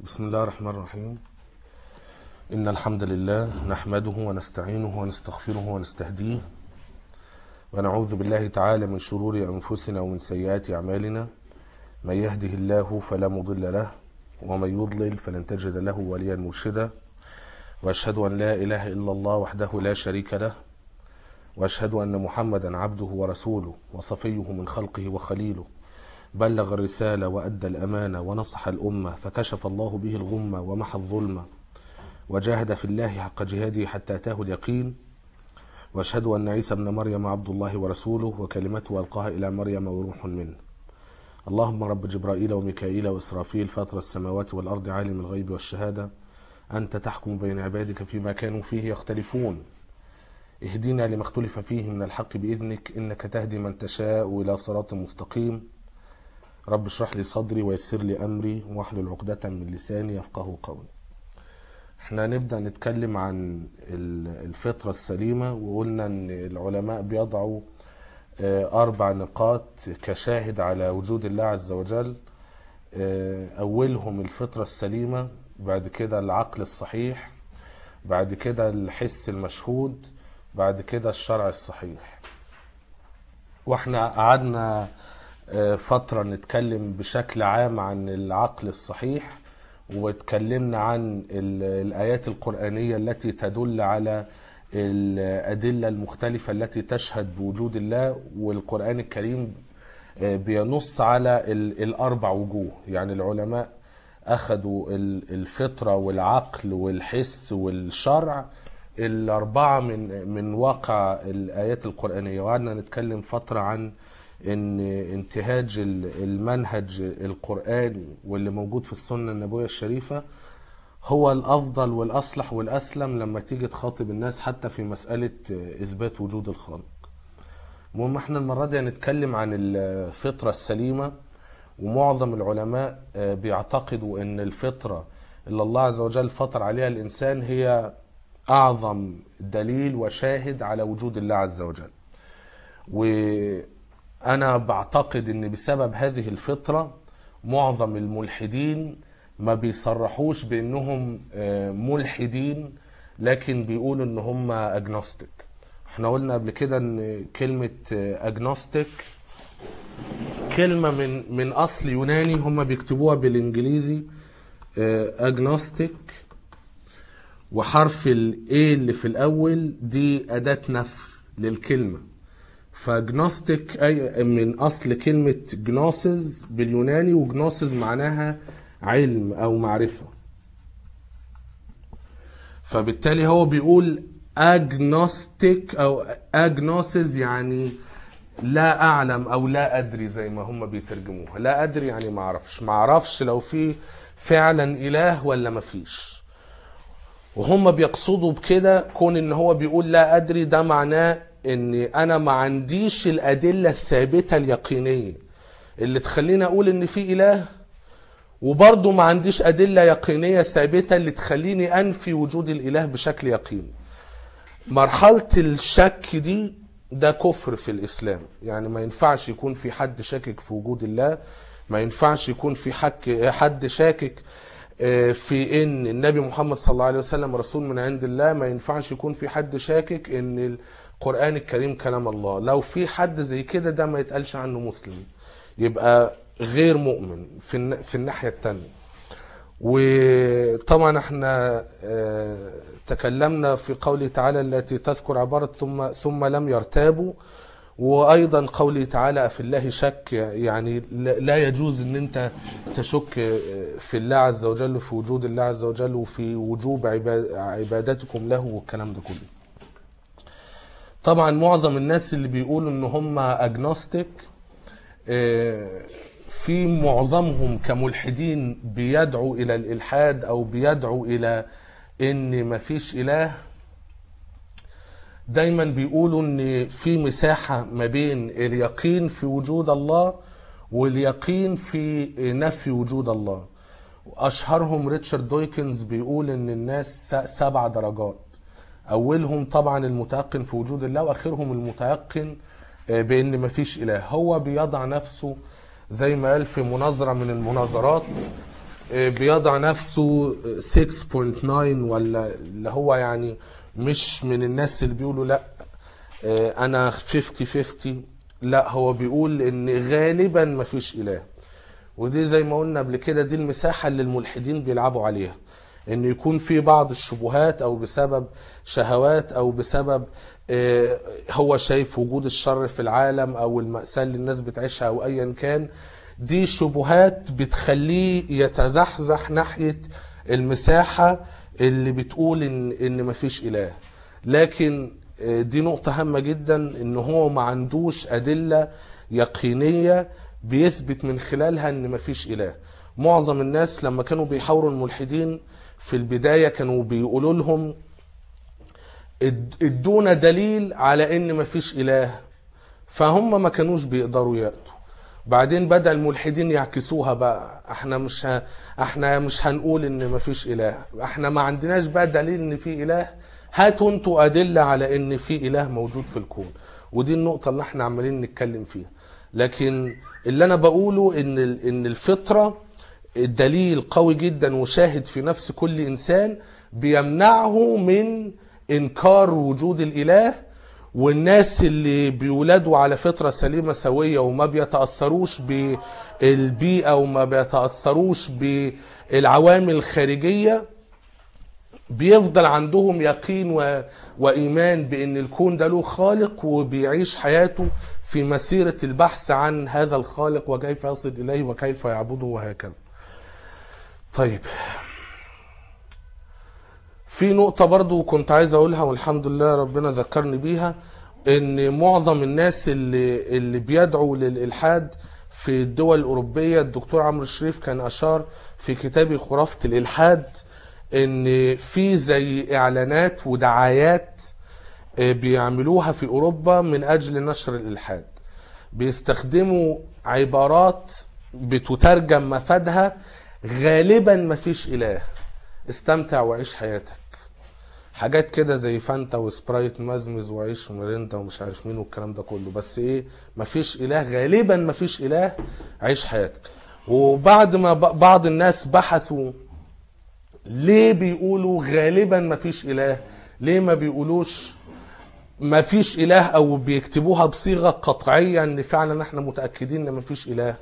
بسم الله الرحمن الرحيم إن الحمد لله نحمده ونستعينه ونستغفره ونستهديه ونعوذ بالله تعالى من شرور أنفسنا ومن سيئات أعمالنا من يهده الله فلا مضل له ومن يضلل فلن تجد له وليا مرشدا وأشهد أن لا إله إلا الله وحده لا شريك له وأشهد أن محمدا عبده ورسوله وصفيه من خلقه وخليله بلغ الرسالة وأدى الأمانة ونصح الأمة فكشف الله به الغمة ومحى الظلمة وجاهد في الله حق جهاده حتى أتاه اليقين وأشهد أن عيسى ابن مريم عبد الله ورسوله وكلمته ألقاها إلى مريم وروح منه اللهم رب جبرائيل وميكائيل وإسرافيل فاطر السماوات والأرض عالم الغيب والشهادة أنت تحكم بين عبادك فيما كانوا فيه يختلفون اهدنا لما اختلف فيه من الحق بإذنك إنك تهدي من تشاء إلى صراط مستقيم رب اشرح لي صدري ويسر لي أمري واحلل عقدة من لساني يفقه قولي احنا نبدأ نتكلم عن الفطرة السليمة وقلنا ان العلماء بيضعوا أربع نقاط كشاهد على وجود الله عز وجل أولهم الفطرة السليمة بعد كده العقل الصحيح بعد كده الحس المشهود بعد كده الشرع الصحيح واحنا قعدنا فترة نتكلم بشكل عام عن العقل الصحيح واتكلمنا عن الآيات القرآنية التي تدل على الأدلة المختلفة التي تشهد بوجود الله والقرآن الكريم بينص على الأربع وجوه يعني العلماء أخذوا الفطرة والعقل والحس والشرع الأربعة من من واقع الآيات القرآنية وقعدنا نتكلم فترة عن ان انتهاج المنهج القرآني واللي موجود في السنة النبوية الشريفة هو الأفضل والأصلح والأسلم لما تيجي تخاطب الناس حتى في مسألة إثبات وجود الخالق المهم احنا المرة دي هنتكلم عن الفطرة السليمة ومعظم العلماء بيعتقدوا ان الفطرة اللي الله عز وجل فطر عليها الإنسان هي أعظم دليل وشاهد على وجود الله عز وجل و أنا بعتقد إن بسبب هذه الفطرة معظم الملحدين ما بيصرحوش بأنهم ملحدين لكن بيقولوا إن هم أجنوستيك احنا قلنا قبل كده إن كلمة أجنوستيك كلمة من من أصل يوناني هم بيكتبوها بالإنجليزي أجنوستيك وحرف ال A اللي في الأول دي أداة نفي للكلمة فجنوستيك أي من أصل كلمة جنوسز باليوناني وجنوسز معناها علم أو معرفة فبالتالي هو بيقول أجنوستيك أو أجنوسز يعني لا أعلم أو لا أدري زي ما هم بيترجموها لا أدري يعني ما أعرفش ما أعرفش لو في فعلا إله ولا ما فيش وهم بيقصدوا بكده كون ان هو بيقول لا ادري ده معناه ان انا ما عنديش الادله الثابته اليقينيه اللي تخليني اقول ان في اله وبرضه ما عنديش ادله يقينيه ثابته اللي تخليني انفي وجود الاله بشكل يقيني مرحله الشك دي ده كفر في الاسلام يعني ما ينفعش يكون في حد شاكك في وجود الله ما ينفعش يكون في حك حد شاكك في ان النبي محمد صلى الله عليه وسلم رسول من عند الله ما ينفعش يكون في حد شاكك ان القرآن الكريم كلام الله لو في حد زي كده ده ما يتقالش عنه مسلم يبقى غير مؤمن في في الناحية التانية وطبعا احنا تكلمنا في قوله تعالى التي تذكر عبارة ثم ثم لم يرتابوا وايضا قوله تعالى في الله شك يعني لا يجوز ان انت تشك في الله عز وجل في وجود الله عز وجل وفي وجوب عبادتكم له والكلام ده كله طبعا معظم الناس اللي بيقولوا ان هم اجنوستيك في معظمهم كملحدين بيدعوا الى الالحاد او بيدعوا الى ان مفيش اله دايما بيقولوا ان في مساحة ما بين اليقين في وجود الله واليقين في نفي وجود الله اشهرهم ريتشارد دويكنز بيقول ان الناس سبع درجات اولهم طبعا المتيقن في وجود الله واخرهم المتيقن بان مفيش اله هو بيضع نفسه زي ما قال في مناظرة من المناظرات آه، بيضع نفسه 6.9 ولا اللي هو يعني مش من الناس اللي بيقولوا لا آه، انا 50 50 لا هو بيقول ان غالبا ما فيش اله ودي زي ما قلنا قبل كده دي المساحة اللي الملحدين بيلعبوا عليها ان يكون في بعض الشبهات او بسبب شهوات او بسبب آه، هو شايف وجود الشر في العالم او المأساة اللي الناس بتعيشها او ايا كان دي شبهات بتخليه يتزحزح ناحية المساحة اللي بتقول ان ان مفيش اله لكن آه، دي نقطة هامة جدا ان هو ما عندوش ادلة يقينية بيثبت من خلالها ان مفيش اله معظم الناس لما كانوا بيحاوروا الملحدين في البداية كانوا بيقولوا لهم اد- ادونا دليل على ان مفيش اله فهم ما كانوش بيقدروا يأتوا بعدين بدأ الملحدين يعكسوها بقى احنا مش ه... احنا مش هنقول ان مفيش اله احنا ما عندناش بقى دليل ان في اله هاتوا انتوا ادله على ان في اله موجود في الكون ودي النقطه اللي احنا عمالين نتكلم فيها لكن اللي انا بقوله ان ال- ان الفطره الدليل قوي جدا وشاهد في نفس كل انسان بيمنعه من انكار وجود الاله والناس اللي بيولدوا على فطرة سليمة سوية وما بيتأثروش بالبيئة وما بيتأثروش بالعوامل الخارجية بيفضل عندهم يقين و... وإيمان بأن الكون ده له خالق وبيعيش حياته في مسيرة البحث عن هذا الخالق وكيف يصل إليه وكيف يعبده وهكذا طيب في نقطة برضو كنت عايز أقولها والحمد لله ربنا ذكرني بيها إن معظم الناس اللي اللي بيدعوا للإلحاد في الدول الأوروبية الدكتور عمرو الشريف كان أشار في كتابه خرافة الإلحاد إن في زي إعلانات ودعايات آه، بيعملوها في أوروبا من أجل نشر الإلحاد بيستخدموا عبارات بتترجم مفادها غالبا مفيش إله استمتع وعيش حياتك حاجات كده زي فانتا وسبرايت مزمز وعيش وميريندا ومش عارف مين والكلام ده كله بس ايه مفيش اله غالبا مفيش اله عيش حياتك وبعد ما ب- بعض الناس بحثوا ليه بيقولوا غالبا مفيش اله ليه ما بيقولوش ما فيش اله او بيكتبوها بصيغه قطعيه ان فعلا احنا متاكدين ان ما فيش اله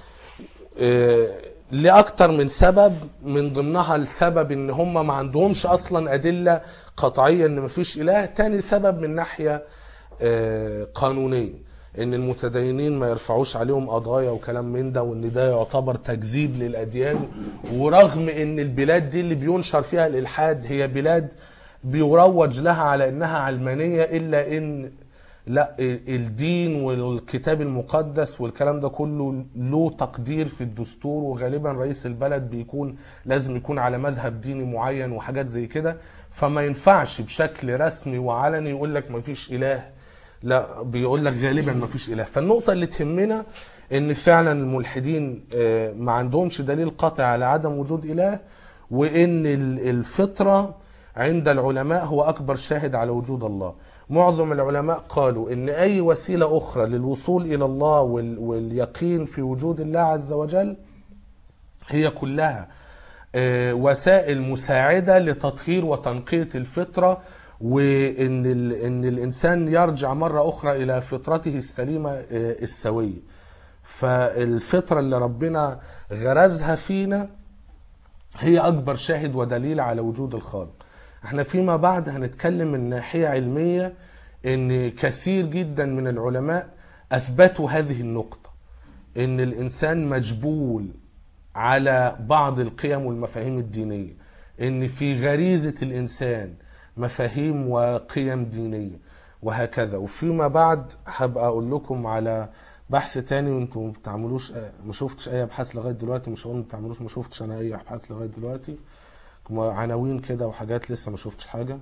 آه، لاكتر من سبب من ضمنها السبب ان هم ما عندهمش اصلا ادله قطعيه ان ما فيش اله تاني سبب من ناحيه آه، قانونيه ان المتدينين ما يرفعوش عليهم قضايا وكلام من ده وان ده يعتبر تكذيب للاديان ورغم ان البلاد دي اللي بينشر فيها الالحاد هي بلاد بيروج لها على انها علمانيه الا ان لا الدين والكتاب المقدس والكلام ده كله له تقدير في الدستور وغالبا رئيس البلد بيكون لازم يكون على مذهب ديني معين وحاجات زي كده فما ينفعش بشكل رسمي وعلني يقول لك ما فيش اله لا بيقول لك غالبا ما فيش اله فالنقطه اللي تهمنا ان فعلا الملحدين آه، ما عندهمش دليل قاطع على عدم وجود اله وان ال- الفطره عند العلماء هو اكبر شاهد على وجود الله معظم العلماء قالوا ان اي وسيله اخرى للوصول الى الله وال- واليقين في وجود الله عز وجل هي كلها آه، وسائل مساعده لتطهير وتنقيه الفطره وان ال- ان الانسان يرجع مره اخرى الى فطرته السليمه آه، السويه فالفطره اللي ربنا غرزها فينا هي اكبر شاهد ودليل على وجود الخالق احنا فيما بعد هنتكلم من ناحيه علميه ان كثير جدا من العلماء اثبتوا هذه النقطه ان الانسان مجبول على بعض القيم والمفاهيم الدينيه ان في غريزه الانسان مفاهيم وقيم دينيه وهكذا وفيما بعد هبقى اقول لكم على بحث تاني وانتم ما بتعملوش ما شفتش اي ابحاث لغايه دلوقتي مش هقول ما بتعملوش ما شفتش انا اي ابحاث لغايه دلوقتي عناوين كده وحاجات لسه ما شفتش حاجه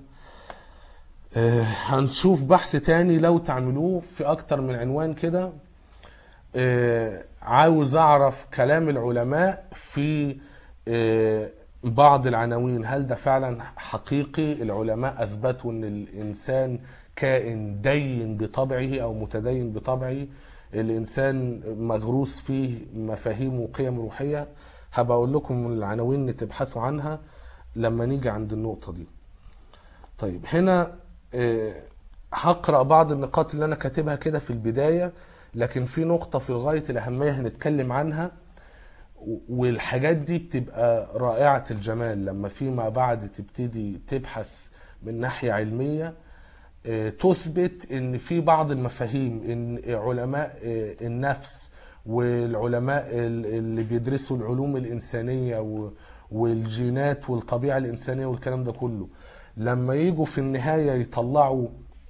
آه، هنشوف بحث تاني لو تعملوه في اكتر من عنوان كده آه، عاوز اعرف كلام العلماء في آه، بعض العناوين هل ده فعلا حقيقي العلماء اثبتوا ان الانسان كائن دين بطبعه او متدين بطبعه الانسان مغروس فيه مفاهيم وقيم روحيه هبقى اقول لكم العناوين اللي تبحثوا عنها لما نيجي عند النقطة دي طيب هنا آه، هقرأ بعض النقاط اللي انا كاتبها كده في البداية لكن في نقطة في غاية الأهمية هنتكلم عنها والحاجات دي بتبقى رائعة الجمال لما فيما بعد تبتدي تبحث من ناحية علمية آه، تثبت ان في بعض المفاهيم ان علماء آه، النفس والعلماء ال- اللي بيدرسوا العلوم الإنسانية و- والجينات والطبيعة الإنسانية والكلام ده كله لما يجوا في النهاية يطلعوا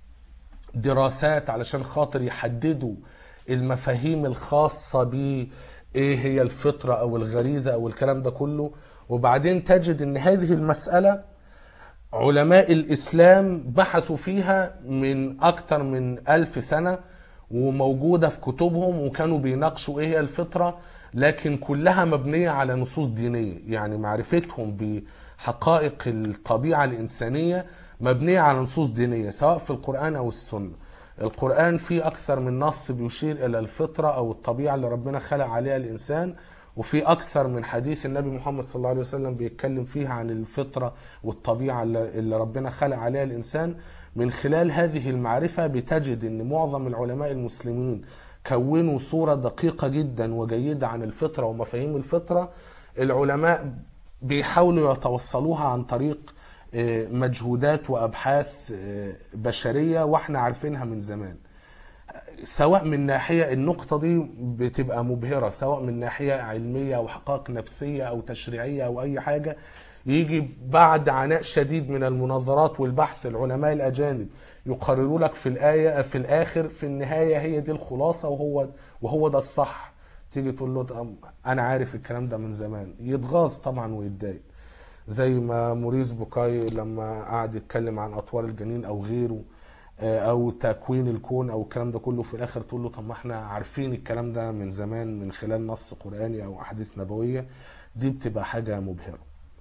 دراسات علشان خاطر يحددوا المفاهيم الخاصة ب ايه هي الفطرة او الغريزة او الكلام ده كله وبعدين تجد ان هذه المسألة علماء الإسلام بحثوا فيها من أكتر من ألف سنة وموجودة في كتبهم وكانوا بيناقشوا إيه هي الفطرة لكن كلها مبنية على نصوص دينية يعني معرفتهم بحقائق الطبيعة الإنسانية مبنية على نصوص دينية سواء في القرآن أو السنة القرآن فيه أكثر من نص بيشير إلى الفطرة أو الطبيعة اللي ربنا خلق عليها الإنسان وفي أكثر من حديث النبي محمد صلى الله عليه وسلم بيتكلم فيها عن الفطرة والطبيعة اللي اللي ربنا خلق عليها الإنسان من خلال هذه المعرفة بتجد أن معظم العلماء المسلمين كونوا صورة دقيقة جدا وجيدة عن الفطرة ومفاهيم الفطرة العلماء بيحاولوا يتوصلوها عن طريق آه، مجهودات وأبحاث آه، بشرية واحنا عارفينها من زمان سواء من ناحية النقطة دي بتبقى مبهرة سواء من ناحية علمية أو حقائق نفسية أو تشريعية أو أي حاجة يجي بعد عناء شديد من المناظرات والبحث العلماء الأجانب يقرروا لك في الآية في الآخر في النهاية هي دي الخلاصة وهو وهو ده الصح تيجي تقول له طب أنا عارف الكلام ده من زمان يتغاظ طبعا ويتضايق زي ما موريس بوكاي لما قعد يتكلم عن أطوار الجنين أو غيره او تكوين الكون او الكلام ده كله في الاخر تقول له طب ما احنا عارفين الكلام ده من زمان من خلال نص قراني او احاديث نبويه دي بتبقى حاجه مبهره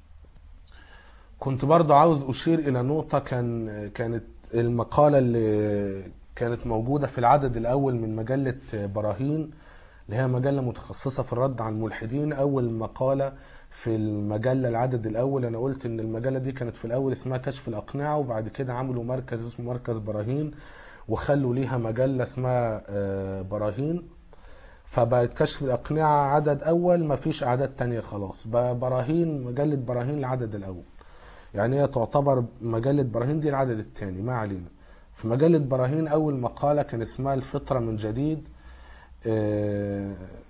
كنت برضو عاوز اشير الى نقطه كان كانت المقاله اللي كانت موجوده في العدد الاول من مجله براهين اللي هي مجله متخصصه في الرد على الملحدين اول مقاله في المجله العدد الاول انا قلت ان المجله دي كانت في الاول اسمها كشف الاقنعه وبعد كده عملوا مركز اسمه مركز براهين وخلوا ليها مجله اسمها آه، براهين فبقت كشف الأقنعة عدد أول مفيش أعداد تانية خلاص بقى براهين مجلة براهين العدد الأول يعني هي تعتبر مجلة براهين دي العدد الثاني ما علينا في مجلة براهين أول مقالة كان اسمها الفطرة من جديد آه،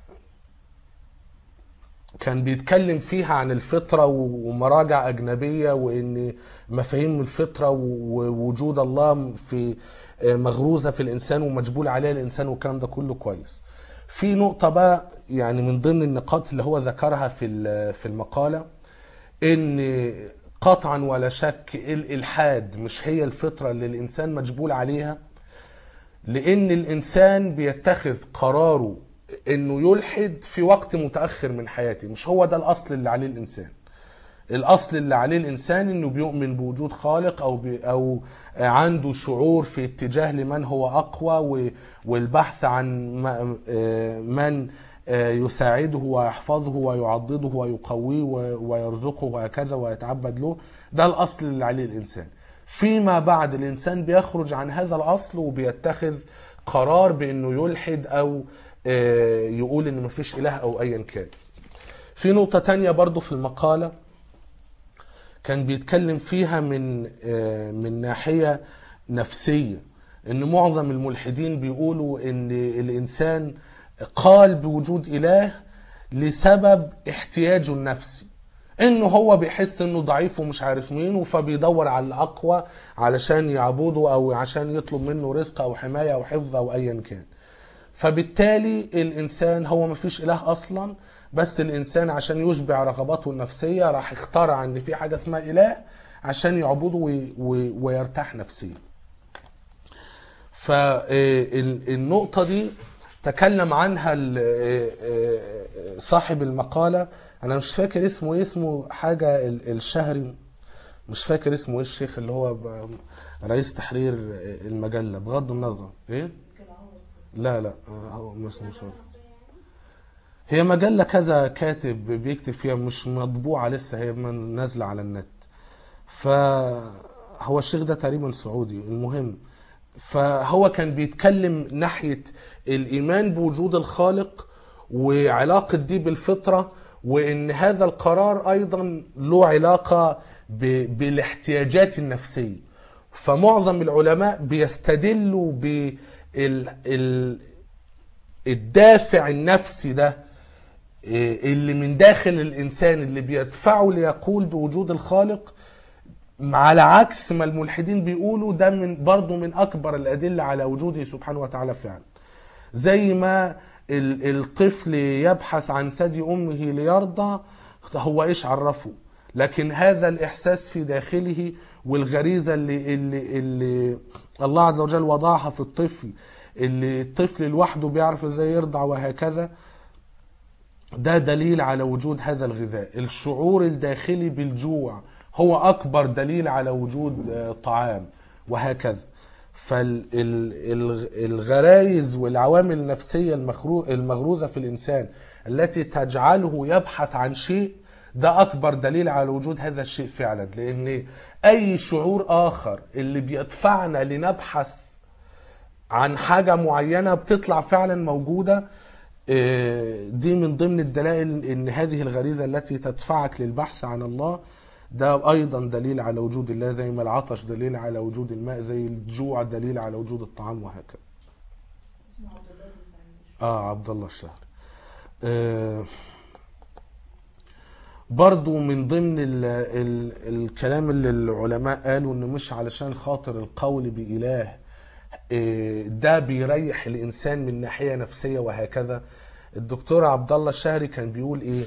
كان بيتكلم فيها عن الفطرة و- ومراجع أجنبية وإن مفاهيم الفطرة و- ووجود الله في آه، مغروزة في الإنسان ومجبول عليها الإنسان والكلام ده كله كويس في نقطة بقى يعني من ضمن النقاط اللي هو ذكرها في ال- في المقالة إن قطعا ولا شك الإلحاد مش هي الفطرة اللي الإنسان مجبول عليها لان الانسان بيتخذ قراره انه يلحد في وقت متاخر من حياته مش هو ده الاصل اللي عليه الانسان الاصل اللي عليه الانسان انه بيؤمن بوجود خالق او بي او عنده شعور في اتجاه لمن هو اقوى و- والبحث عن م- آه، من آه، يساعده ويحفظه ويعضده ويقويه و- ويرزقه وهكذا ويتعبد له ده الاصل اللي عليه الانسان فيما بعد الانسان بيخرج عن هذا الاصل وبيتخذ قرار بانه يلحد او آه، يقول ان مفيش اله او ايا كان في نقطة تانية برضو في المقالة كان بيتكلم فيها من آه، من ناحية نفسية ان معظم الملحدين بيقولوا ان الانسان قال بوجود اله لسبب احتياجه النفسي انه هو بيحس انه ضعيف ومش عارف مين فبيدور على الاقوى علشان يعبده او عشان يطلب منه رزق او حماية او حفظ او ايا كان فبالتالي الانسان هو مفيش اله اصلا بس الانسان عشان يشبع رغباته النفسيه راح اخترع ان في حاجه اسمها اله عشان يعبده وي- وي- ويرتاح نفسيا فالنقطه دي تكلم عنها ال- آه، آه، صاحب المقاله انا مش فاكر اسمه ايه اسمه حاجه ال- الشهري مش فاكر اسمه ايه الشيخ اللي هو ب- رئيس تحرير المجله بغض النظر ايه لا لا آه، هو مش مش هو. هي مجلة كذا كاتب بيكتب فيها مش مطبوعة لسه هي من- نازلة على النت فهو الشيخ ده تقريبا سعودي المهم فهو كان بيتكلم ناحية الإيمان بوجود الخالق وعلاقة دي بالفطرة وإن هذا القرار أيضا له علاقة ب- بالاحتياجات النفسية فمعظم العلماء بيستدلوا بال ال- الدافع النفسي ده إيه، اللي من داخل الإنسان اللي بيدفعه ليقول بوجود الخالق على عكس ما الملحدين بيقولوا ده من برضه من أكبر الأدلة على وجوده سبحانه وتعالى فعلا زي ما ال- الطفل يبحث عن ثدي أمه ليرضع هو إيش عرفه لكن هذا الإحساس في داخله والغريزة اللي, اللي, اللي الله عز وجل وضعها في الطفل اللي الطفل لوحده بيعرف ازاي يرضع وهكذا ده دليل على وجود هذا الغذاء الشعور الداخلي بالجوع هو أكبر دليل على وجود آه، طعام وهكذا فالغرائز والعوامل النفسية المخرو- المغروزة في الإنسان التي تجعله يبحث عن شيء ده أكبر دليل على وجود هذا الشيء فعلا لأن أي شعور آخر اللي بيدفعنا لنبحث عن حاجة معينة بتطلع فعلا موجودة آه، دي من ضمن الدلائل ان هذه الغريزة التي تدفعك للبحث عن الله ده ايضا دليل على وجود الله زي ما العطش دليل على وجود الماء زي الجوع دليل على وجود الطعام وهكذا اسمه عبد الله بن سعيد اه عبد الله الشهري آه برضو من ضمن ال ال الكلام اللي العلماء قالوا انه مش علشان خاطر القول بإله آه، ده بيريح الانسان من ناحية نفسية وهكذا الدكتور عبد الله الشهري كان بيقول ايه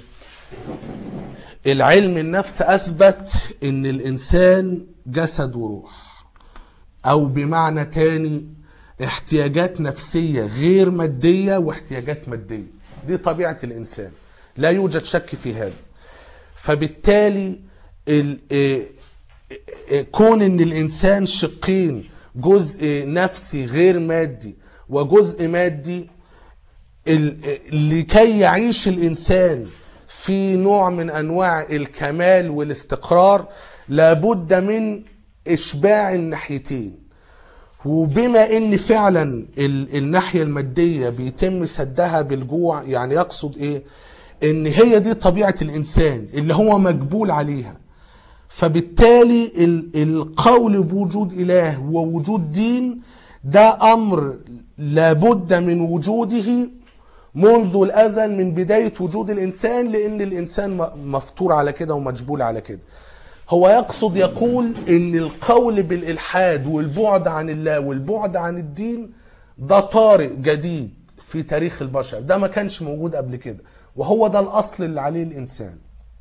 العلم النفس اثبت ان الانسان جسد وروح او بمعنى تاني احتياجات نفسية غير مادية واحتياجات مادية دي طبيعة الانسان لا يوجد شك في هذا فبالتالي ال- إيه- إيه- كون ان الانسان شقين جزء نفسي غير مادي وجزء مادي ال- لكي يعيش الانسان في نوع من انواع الكمال والاستقرار لابد من اشباع الناحيتين وبما ان فعلا ال- الناحيه الماديه بيتم سدها بالجوع يعني يقصد ايه ان هي دي طبيعه الانسان اللي هو مجبول عليها فبالتالي ال- القول بوجود اله ووجود دين ده امر لابد من وجوده منذ الازل من بدايه وجود الانسان لان الانسان م- مفطور على كده ومجبول على كده هو يقصد يقول ان القول بالالحاد والبعد عن الله والبعد عن الدين ده طارئ جديد في تاريخ البشر ده ما كانش موجود قبل كده وهو ده الاصل اللي عليه الانسان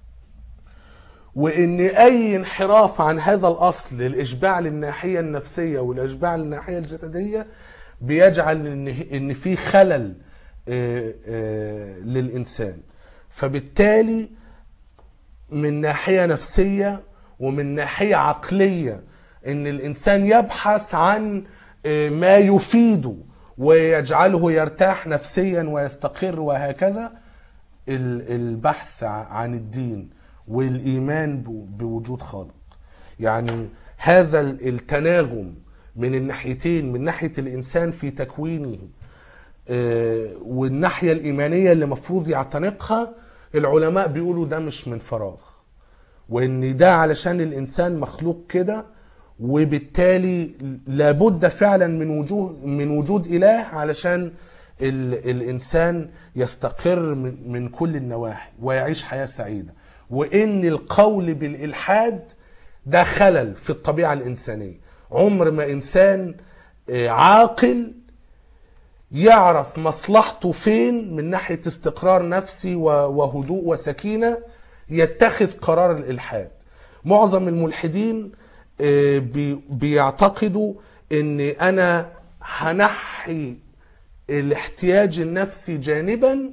وان اي انحراف عن هذا الاصل الاشباع للناحيه النفسيه والاشباع للناحيه الجسديه بيجعل ان ان في خلل آه، آه، للانسان فبالتالي من ناحيه نفسيه ومن ناحيه عقليه ان الانسان يبحث عن آه، ما يفيده ويجعله يرتاح نفسيا ويستقر وهكذا ال- البحث ع- عن الدين والايمان ب- بوجود خالق يعني هذا ال- التناغم من الناحيتين من ناحيه الانسان في تكوينه آه، والناحيه الايمانيه اللي مفروض يعتنقها العلماء بيقولوا ده مش من فراغ وان ده علشان الانسان مخلوق كده وبالتالي لابد فعلا من وجود من وجود اله علشان ال الانسان يستقر من, من كل النواحي ويعيش حياه سعيده وان القول بالالحاد ده خلل في الطبيعه الانسانيه عمر ما انسان آه، عاقل يعرف مصلحته فين من ناحية استقرار نفسي و- وهدوء وسكينة يتخذ قرار الإلحاد معظم الملحدين آه، بي- بيعتقدوا ان انا هنحي الاحتياج النفسي جانبا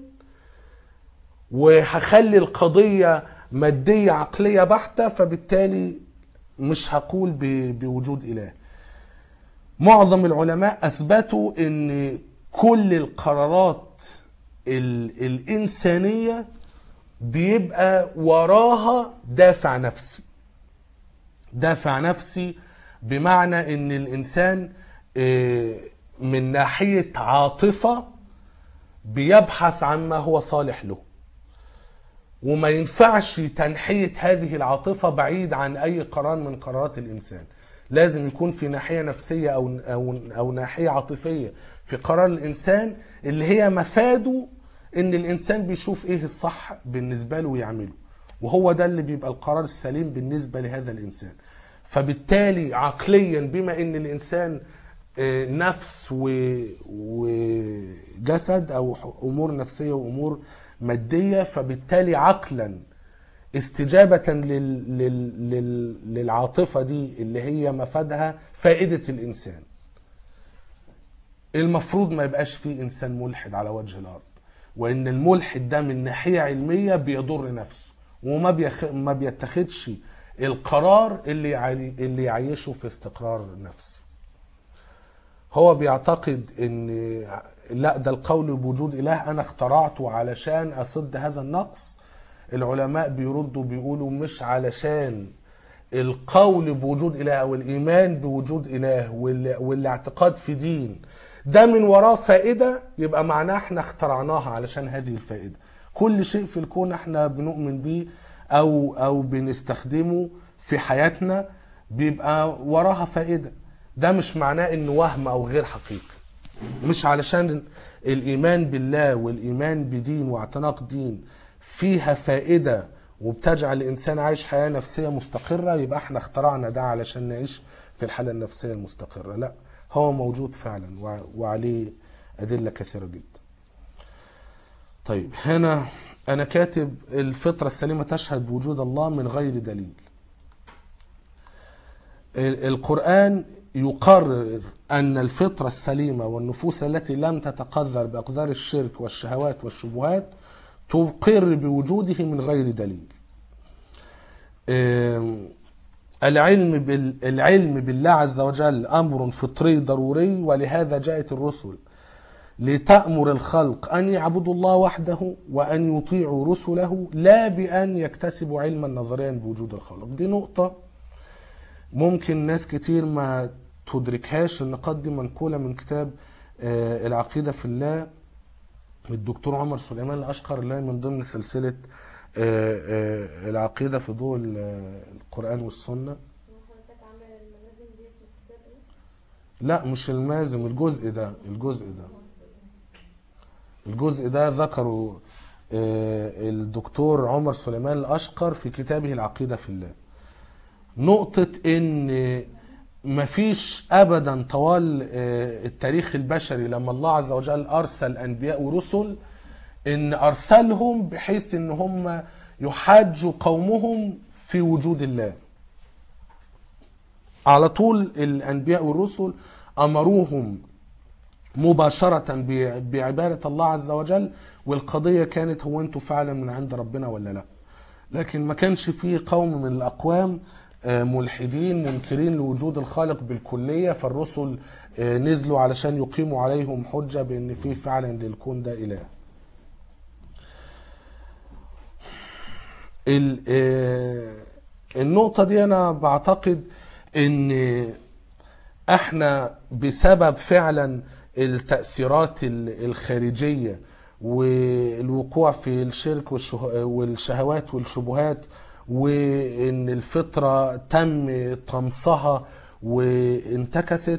وهخلي القضية مادية عقلية بحتة فبالتالي مش هقول ب- بوجود إله معظم العلماء اثبتوا ان كل القرارات ال الإنسانية بيبقى وراها دافع نفسي دافع نفسي بمعنى ان الانسان آه، من ناحية عاطفة بيبحث عن ما هو صالح له وما ينفعش تنحية هذه العاطفة بعيد عن أي قرار من قرارات الإنسان لازم يكون في ناحية نفسية أو, أو, أو ناحية عاطفية في قرار الإنسان اللي هي مفاده إن الإنسان بيشوف إيه الصح بالنسبة له ويعمله وهو ده اللي بيبقى القرار السليم بالنسبة لهذا الإنسان فبالتالي عقليا بما إن الإنسان آه، نفس و- وجسد او ح- امور نفسيه وامور ماديه فبالتالي عقلا استجابه لل... لل... لل... للعاطفه دي اللي هي مفادها فائده الانسان المفروض ما يبقاش فيه انسان ملحد على وجه الارض وان الملحد ده من ناحيه علميه بيضر نفسه وما بيخ... ما بيتخذش القرار اللي يعي... اللي يعيشه في استقرار نفسي هو بيعتقد ان لا ده القول بوجود اله انا اخترعته علشان اسد هذا النقص العلماء بيردوا بيقولوا مش علشان القول بوجود اله او الايمان بوجود اله وال- والاعتقاد في دين ده من وراه فائده يبقى معناه احنا اخترعناها علشان هذه الفائده كل شيء في الكون احنا بنؤمن بيه او او بنستخدمه في حياتنا بيبقى وراها فائده ده مش معناه انه وهم او غير حقيقي مش علشان الايمان بالله والايمان بدين واعتناق دين فيها فائده وبتجعل الانسان عايش حياه نفسيه مستقره يبقى احنا اخترعنا ده علشان نعيش في الحاله النفسيه المستقره لا هو موجود فعلا وع- وعليه ادله كثيره جدا طيب هنا انا كاتب الفطره السليمه تشهد بوجود الله من غير دليل ال- القرآن يقرر أن الفطرة السليمة والنفوس التي لم تتقذر بأقدار الشرك والشهوات والشبهات تقر بوجوده من غير دليل آم، العلم بال... العلم بالله عز وجل أمر فطري ضروري ولهذا جاءت الرسل لتأمر الخلق أن يعبدوا الله وحده وأن يطيعوا رسله لا بأن يكتسبوا علما نظريا بوجود الخالق دي نقطة ممكن ناس كتير ما تدركهاش النقاط دي منقولة من كتاب آه، العقيدة في الله الدكتور عمر سليمان الأشقر اللي هي من ضمن سلسلة آه، آه، العقيدة في ضوء ال- القرآن والسنة وحضرتك عامل الملازم ديت في الكتاب ايه؟ لا مش المازم الجزء ده الجزء ده الجزء ده ذكره آه، الدكتور عمر سليمان الأشقر في كتابه العقيدة في الله نقطة ان مفيش ابدا طوال آه، التاريخ البشري لما الله عز وجل ارسل انبياء ورسل ان ارسلهم بحيث ان هم يحاجوا قومهم في وجود الله على طول الانبياء والرسل امروهم مباشرة ب- بعبادة الله عز وجل والقضية كانت هو انتوا فعلا من عند ربنا ولا لا لكن ما كانش فيه قوم من الأقوام آه، ملحدين منكرين لوجود الخالق بالكلية فالرسل آه، نزلوا علشان يقيموا عليهم حجة بأن في فعلا للكون ده إله ال- آه، النقطة دي أنا بعتقد أن احنا بسبب فعلا التأثيرات ال- الخارجية والوقوع في الشرك والشه- والشهوات والشبهات وان الفطرة تم طمسها وانتكست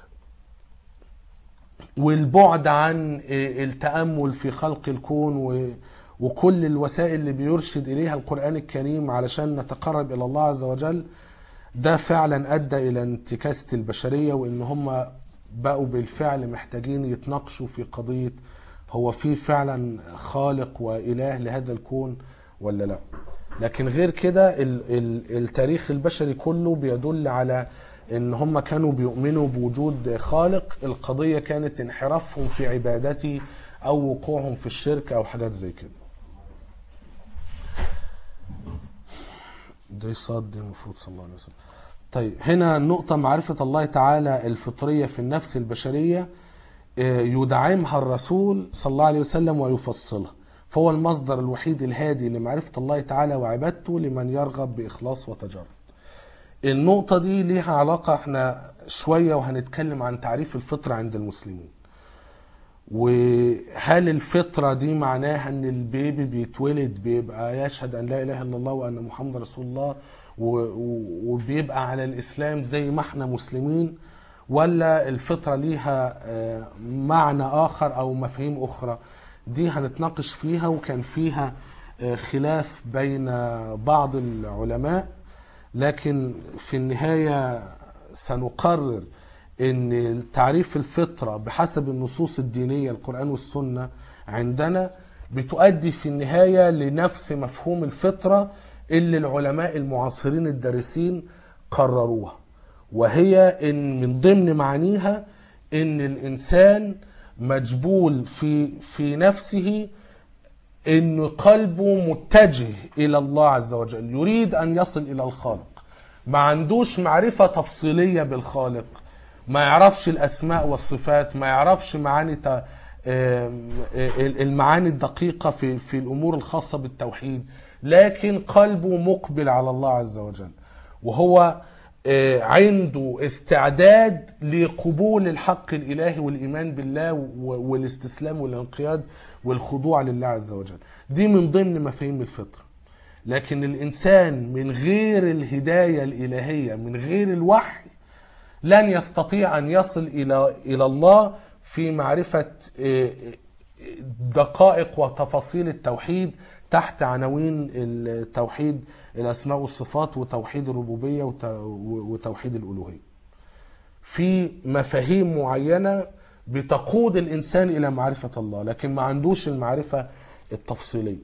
والبعد عن التأمل في خلق الكون و- وكل الوسائل اللي بيرشد إليها القرآن الكريم علشان نتقرب إلى الله عز وجل ده فعلا أدى إلى انتكاسة البشرية وإن هم بقوا بالفعل محتاجين يتناقشوا في قضية هو في فعلا خالق وإله لهذا الكون ولا لا لكن غير كده ال- ال- التاريخ البشري كله بيدل على ان هم كانوا بيؤمنوا بوجود خالق القضية كانت انحرافهم في عبادته او وقوعهم في الشرك او حاجات زي كده ده صاد دي المفروض صلى الله عليه وسلم طيب هنا النقطة معرفة الله تعالى الفطرية في النفس البشرية آه، يدعمها الرسول صلى الله عليه وسلم ويفصلها فهو المصدر الوحيد الهادي لمعرفة الله تعالى وعبادته لمن يرغب بإخلاص وتجرد النقطة دي ليها علاقة احنا شوية وهنتكلم عن تعريف الفطرة عند المسلمين وهل الفطرة دي معناها ان البيبي بيتولد بيبقى يشهد ان لا اله الا الله وان محمد رسول الله و- و- وبيبقى على الاسلام زي ما احنا مسلمين ولا الفطرة ليها آه، معنى اخر او مفاهيم اخرى دي هنتناقش فيها وكان فيها آه، خلاف بين بعض العلماء لكن في النهاية سنقرر ان تعريف الفطرة بحسب النصوص الدينية القرآن والسنة عندنا بتؤدي في النهاية لنفس مفهوم الفطرة اللي العلماء المعاصرين الدارسين قرروها وهي ان من ضمن معانيها ان الانسان مجبول في في نفسه ان قلبه متجه الى الله عز وجل يريد ان يصل الى الخالق ما عندوش معرفة تفصيلية بالخالق ما يعرفش الاسماء والصفات ما يعرفش معاني ت- آم، آه، المعاني الدقيقة في في الامور الخاصة بالتوحيد لكن قلبه مقبل على الله عز وجل وهو آه، عنده استعداد لقبول الحق الالهي والايمان بالله و- والاستسلام والانقياد والخضوع لله عز وجل دي من ضمن مفاهيم الفطره لكن الانسان من غير الهدايه الالهيه من غير الوحي لن يستطيع ان يصل الى الى الله في معرفه آه، دقائق وتفاصيل التوحيد تحت عناوين التوحيد الاسماء والصفات وتوحيد الربوبيه وت- وتوحيد الالوهيه. في مفاهيم معينه بتقود الانسان الى معرفه الله لكن ما عندوش المعرفه التفصيليه.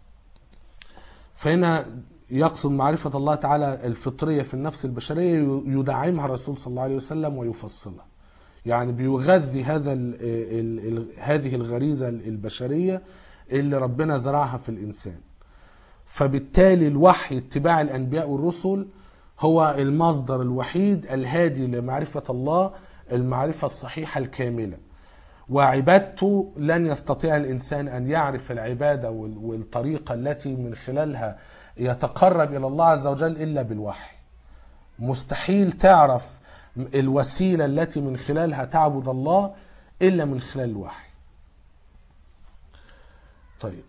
فهنا يقصد معرفة الله تعالى الفطرية في النفس البشرية يدعمها الرسول صلى الله عليه وسلم ويفصلها يعني بيغذي هذا ال ال ال هذه الغريزة البشرية اللي ربنا زرعها في الإنسان فبالتالي الوحي اتباع الأنبياء والرسل هو المصدر الوحيد الهادي لمعرفة الله المعرفة الصحيحة الكاملة وعبادته لن يستطيع الانسان ان يعرف العباده وال- والطريقه التي من خلالها يتقرب الى الله عز وجل الا بالوحي. مستحيل تعرف الوسيله التي من خلالها تعبد الله الا من خلال الوحي. طيب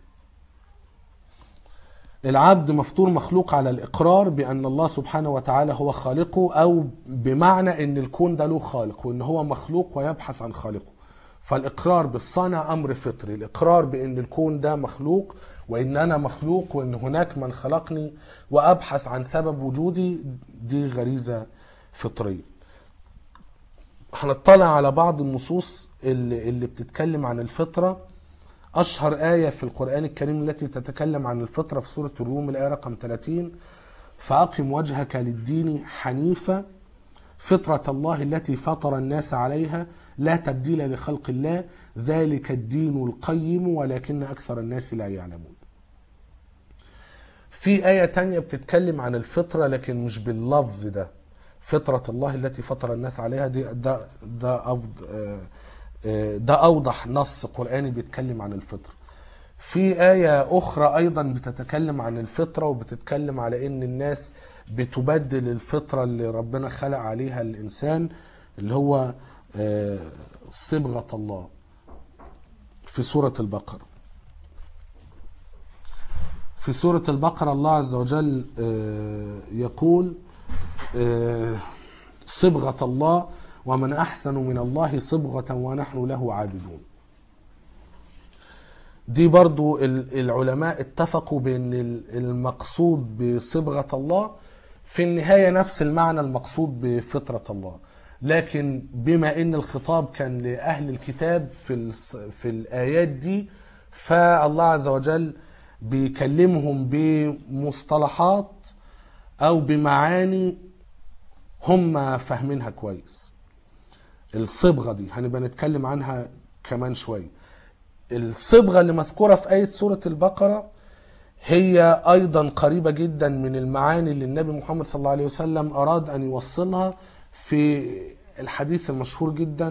العبد مفطور مخلوق على الإقرار بأن الله سبحانه وتعالى هو خالقه أو بمعنى أن الكون ده له خالق وأن هو مخلوق ويبحث عن خالقه فالإقرار بالصنع أمر فطري الإقرار بأن الكون ده مخلوق وأن أنا مخلوق وأن هناك من خلقني وأبحث عن سبب وجودي دي غريزة فطرية هنطلع على بعض النصوص اللي, اللي بتتكلم عن الفطرة أشهر آية في القرآن الكريم التي تتكلم عن الفطرة في سورة الروم الآية رقم 30 فأقم وجهك للدين حنيفا فطرة الله التي فطر الناس عليها لا تبديل لخلق الله ذلك الدين القيم ولكن أكثر الناس لا يعلمون في آية تانية بتتكلم عن الفطرة لكن مش باللفظ ده فطرة الله التي فطر الناس عليها دي ده ده أفضل ده أوضح نص قرآني بيتكلم عن الفطرة في آية أخرى أيضا بتتكلم عن الفطرة وبتتكلم على إن الناس بتبدل الفطرة اللي ربنا خلق عليها الإنسان اللي هو آه، صبغة الله في سورة البقرة في سورة البقرة الله عز وجل آه، يقول آه، صبغة الله ومن أحسن من الله صبغة ونحن له عابدون دي برضو ال- العلماء اتفقوا بأن ال- المقصود بصبغة الله في النهاية نفس المعنى المقصود بفطرة الله لكن بما ان الخطاب كان لأهل الكتاب في, الس- في الآيات دي فالله عز وجل بيكلمهم بمصطلحات أو بمعاني هم فاهمينها كويس الصبغة دي هنبقى نتكلم عنها كمان شوية الصبغة اللي مذكورة في آية سورة البقرة هي أيضا قريبة جدا من المعاني اللي النبي محمد صلى الله عليه وسلم أراد أن يوصلها في الحديث المشهور جدا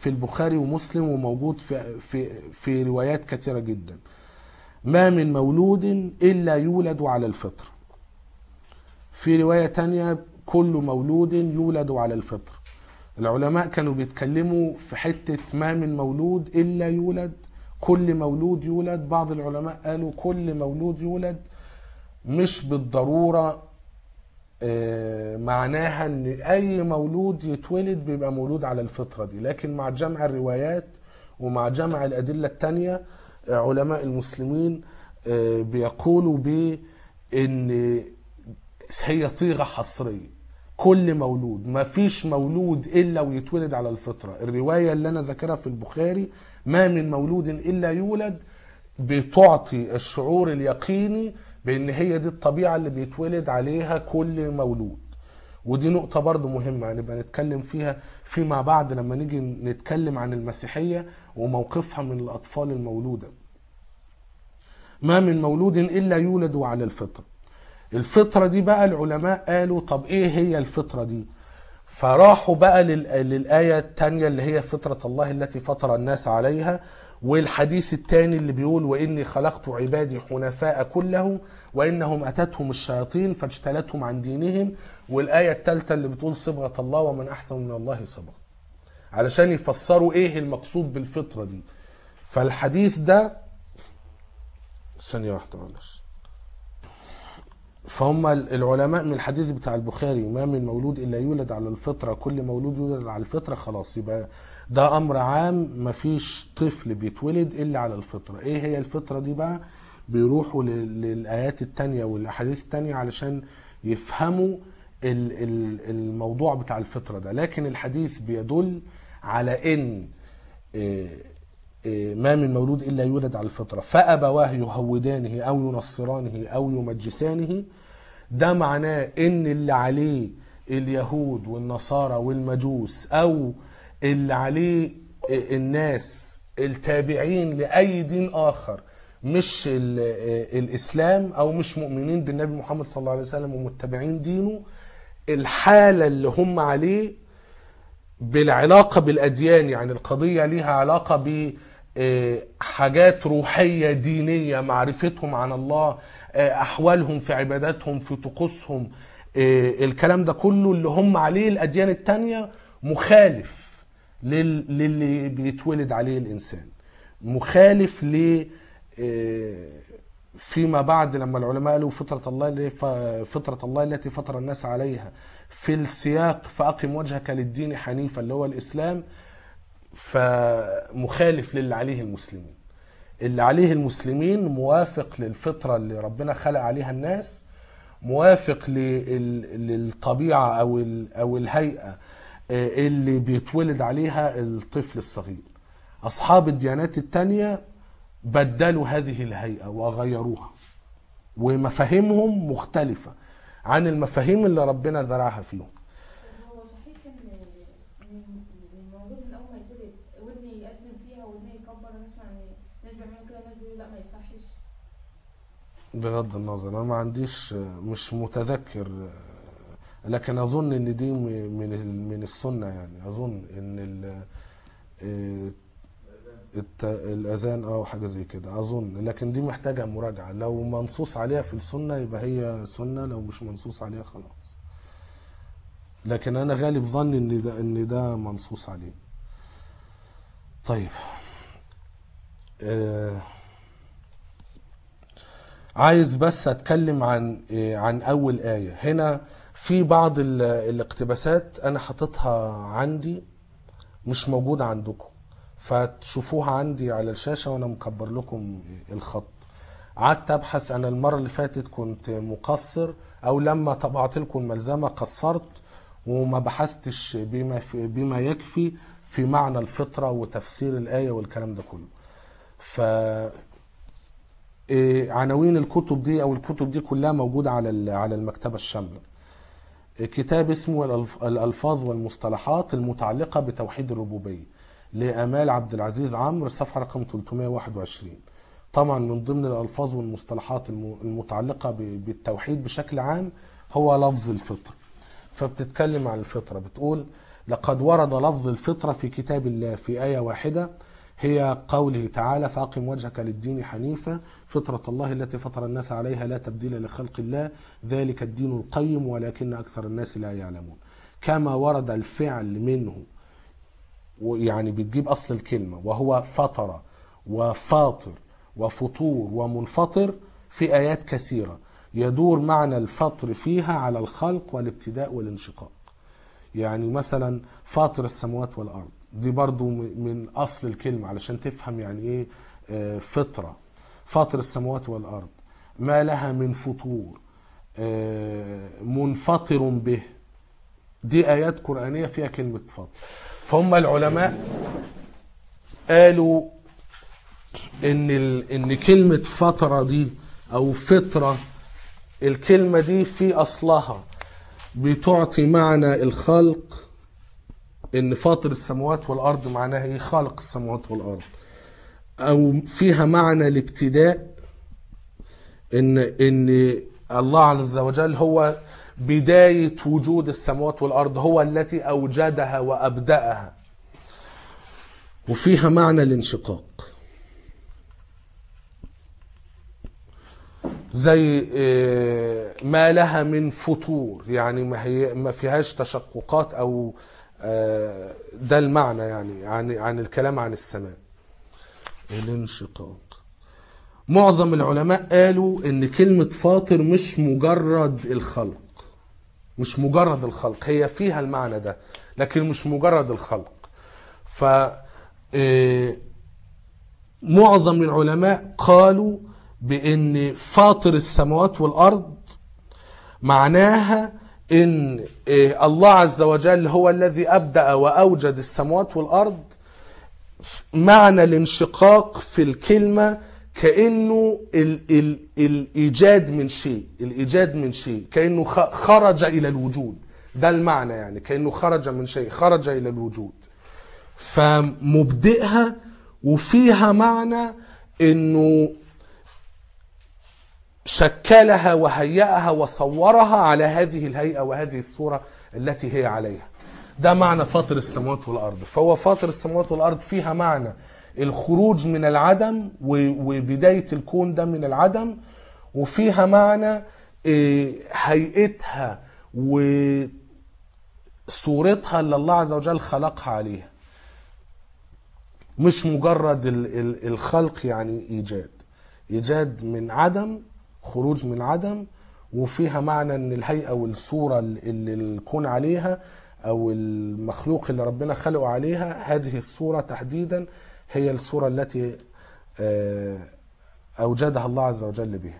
في البخاري ومسلم وموجود في في في روايات كثيره جدا ما من مولود الا يولد على الفطر في روايه تانية كل مولود يولد على الفطر العلماء كانوا بيتكلموا في حته ما من مولود الا يولد كل مولود يولد بعض العلماء قالوا كل مولود يولد مش بالضروره آه، معناها ان اي مولود يتولد بيبقى مولود على الفطره دي لكن مع جمع الروايات ومع جمع الادله التانية آه، علماء المسلمين آه، بيقولوا بان هي صيغه حصريه كل مولود ما فيش مولود الا ويتولد على الفطره الروايه اللي انا ذاكرها في البخاري ما من مولود الا يولد بتعطي الشعور اليقيني بان هي دي الطبيعه اللي بيتولد عليها كل مولود ودي نقطة برضو مهمة هنبقى نتكلم فيها فيما بعد لما نيجي نتكلم عن المسيحية وموقفها من الأطفال المولودة ما من مولود إلا يولد على الفطرة الفطرة دي بقى العلماء قالوا طب إيه هي الفطرة دي فراحوا بقى لل- للآية التانية اللي هي فطرة الله التي فطر الناس عليها والحديث التاني اللي بيقول وإني خلقت عبادي حنفاء كلهم وإنهم أتتهم الشياطين فاجتلتهم عن دينهم والآية التالتة اللي بتقول صبغة الله ومن أحسن من الله صبغة علشان يفسروا إيه المقصود بالفطرة دي فالحديث ده ثانية واحدة معلش فهم العلماء من الحديث بتاع البخاري ما من مولود الا يولد على الفطره كل مولود يولد على الفطره خلاص يبقى ده امر عام مفيش طفل بيتولد الا على الفطره ايه هي الفطره دي بقى بيروحوا لل- للايات التانية والاحاديث التانية علشان يفهموا ال- ال- الموضوع بتاع الفطره ده لكن الحديث بيدل على ان إيه، إيه، ما من مولود الا يولد على الفطره فابواه يهودانه او ينصرانه او يمجسانه ده معناه ان اللي عليه اليهود والنصارى والمجوس او اللي عليه إيه، الناس التابعين لاي دين اخر مش ال- إيه، الاسلام او مش مؤمنين بالنبي محمد صلى الله عليه وسلم ومتبعين دينه الحاله اللي هم عليه بالعلاقة بالأديان يعني القضية ليها علاقة بحاجات روحية دينية معرفتهم عن الله آه، أحوالهم في عباداتهم في طقوسهم آه، الكلام ده كله اللي هم عليه الأديان التانية مخالف لل- للي بيتولد عليه الإنسان مخالف ل آه، فيما بعد لما العلماء قالوا فطرة الله اللي ف- فطرة الله التي فطر الناس عليها في السياق فأقم وجهك للدين حنيفا اللي هو الإسلام فمخالف للي عليه المسلمين اللي عليه المسلمين موافق للفطرة اللي ربنا خلق عليها الناس موافق لل- للطبيعة أو ال- أو الهيئة آه، اللي بيتولد عليها الطفل الصغير أصحاب الديانات التانية بدلوا هذه الهيئة وغيروها ومفاهيمهم مختلفة عن المفاهيم اللي ربنا زرعها فيهم هو صحيح ان إن الموجود من اول ما يتولد ودني يأذن فيها ودني يكبر انا اسمع ان ناس بيعملوا كده ناس بيقولوا لا ما يصحش بغض النظر انا ما عنديش مش متذكر لكن اظن ان دي من من السنه يعني اظن ان ال الت- الاذان او حاجه زي كده اظن لكن دي محتاجه مراجعه لو منصوص عليها في السنه يبقى هي سنه لو مش منصوص عليها خلاص لكن انا غالب ظني ان ده ان ده منصوص عليه طيب آه عايز بس اتكلم عن إيه، عن اول ايه هنا في بعض ال- الاقتباسات انا حاططها عندي مش موجوده عندكم فتشوفوها عندي على الشاشه وانا مكبر لكم الخط قعدت ابحث انا المره اللي فاتت كنت مقصر او لما طبعت لكم الملزمه قصرت وما بحثتش بما في بما يكفي في معنى الفطره وتفسير الايه والكلام ده كله ف إيه، عناوين الكتب دي او الكتب دي كلها موجوده على ال- على المكتبه الشامله إيه، كتاب اسمه الألف- الالفاظ والمصطلحات المتعلقه بتوحيد الربوبيه لامال عبد العزيز عمرو الصفحه رقم 321 طبعا من ضمن الالفاظ والمصطلحات الم- المتعلقه ب- بالتوحيد بشكل عام هو لفظ الفطر فبتتكلم عن الفطره بتقول لقد ورد لفظ الفطرة في كتاب الله في آية واحدة هي قوله تعالى فأقم وجهك للدين حنيفا فطرة الله التي فطر الناس عليها لا تبديل لخلق الله ذلك الدين القيم ولكن أكثر الناس لا يعلمون كما ورد الفعل منه يعني بتجيب أصل الكلمة وهو فطر وفاطر وفطور ومنفطر في آيات كثيرة يدور معنى الفطر فيها على الخلق والابتداء والانشقاق يعني مثلا فاطر السماوات والأرض دي برضو م- من أصل الكلمة علشان تفهم يعني إيه آه، فطرة فاطر السماوات والأرض ما لها من فطور آه، منفطر به دي آيات قرآنية فيها كلمة فطر فهم العلماء قالوا ان ال... ان كلمه فتره دي او فطره الكلمه دي في اصلها بتعطي معنى الخلق ان فاطر السماوات والارض معناها ايه خالق السماوات والارض او فيها معنى الابتداء ان ان الله عز وجل هو بدايه وجود السماوات والارض هو التي اوجدها وابداها وفيها معنى الانشقاق زي آه، ما لها من فطور يعني ما هي ما فيهاش تشققات او آه، ده المعنى يعني عن عن الكلام عن السماء الانشقاق معظم العلماء قالوا ان كلمة فاطر مش مجرد الخلق مش مجرد الخلق هي فيها المعنى ده لكن مش مجرد الخلق ف آه، معظم العلماء قالوا بان فاطر السماوات والارض معناها ان آه، الله عز وجل هو الذي ابدا واوجد السماوات والارض معنى الانشقاق في الكلمه كانه ال ال الايجاد من شيء الايجاد من شيء كانه خ- خرج الى الوجود ده المعنى يعني كانه خرج من شيء خرج الى الوجود فمبدئها وفيها معنى انه شكلها وهيئها وصورها على هذه الهيئة وهذه الصورة التي هي عليها ده معنى فاطر السماوات والأرض فهو فاطر السماوات والأرض فيها معنى الخروج من العدم و- وبداية الكون ده من العدم وفيها معنى إيه، هيئتها وصورتها اللي الله عز وجل خلقها عليها مش مجرد ال- ال- الخلق يعني ايجاد ايجاد من عدم خروج من عدم وفيها معنى ان الهيئه والصوره اللي الكون عليها او المخلوق اللي ربنا خلقه عليها هذه الصوره تحديدا هي الصوره التي آه، اوجدها الله عز وجل بها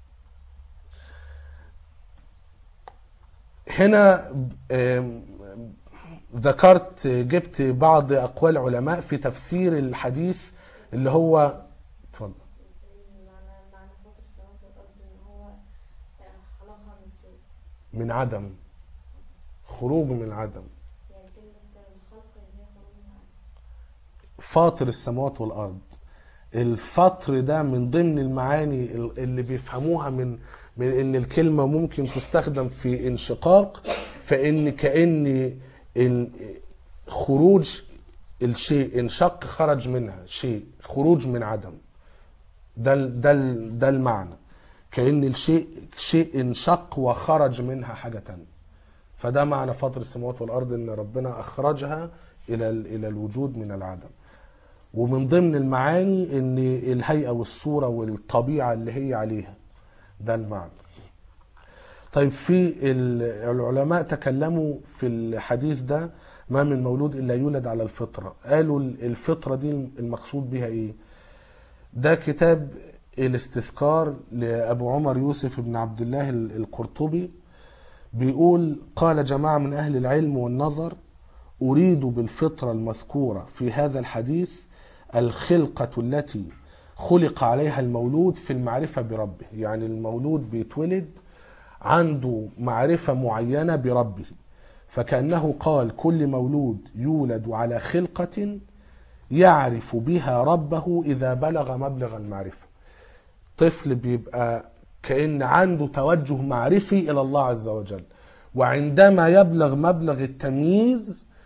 هنا آم، ذكرت جبت بعض اقوال علماء في تفسير الحديث اللي هو اتفضل معنى معنى فطر السماوات والأرض إن هو آه، خلقها من شيء من عدم خروج من العدم يعني كلمة الخلق إن هي خروج من عدم فاطر السماوات والارض الفطر ده من ضمن المعاني اللي بيفهموها من من ان الكلمه ممكن تستخدم في انشقاق فان كان ال- خروج الشيء انشق خرج منها شيء خروج من عدم ده ال- ده ال- ده المعنى كان الشيء شيء انشق وخرج منها حاجه تانية فده معنى فطر السماوات والارض ان ربنا اخرجها الى ال- الى الوجود من العدم ومن ضمن المعاني ان الهيئه والصوره والطبيعه اللي هي عليها ده المعنى طيب في ال- العلماء تكلموا في الحديث ده ما من مولود الا يولد على الفطره قالوا ال- الفطره دي المقصود بها ايه ده كتاب الاستذكار لابو عمر يوسف بن عبد الله ال- القرطبي بيقول قال جماعه من اهل العلم والنظر أريد بالفطرة المذكورة في هذا الحديث الخلقة التي خلق عليها المولود في المعرفة بربه يعني المولود بيتولد عنده معرفة معينة بربه فكأنه قال كل مولود يولد على خلقة يعرف بها ربه إذا بلغ مبلغ المعرفة طفل بيبقى كأن عنده توجه معرفي إلى الله عز وجل وعندما يبلغ مبلغ التمييز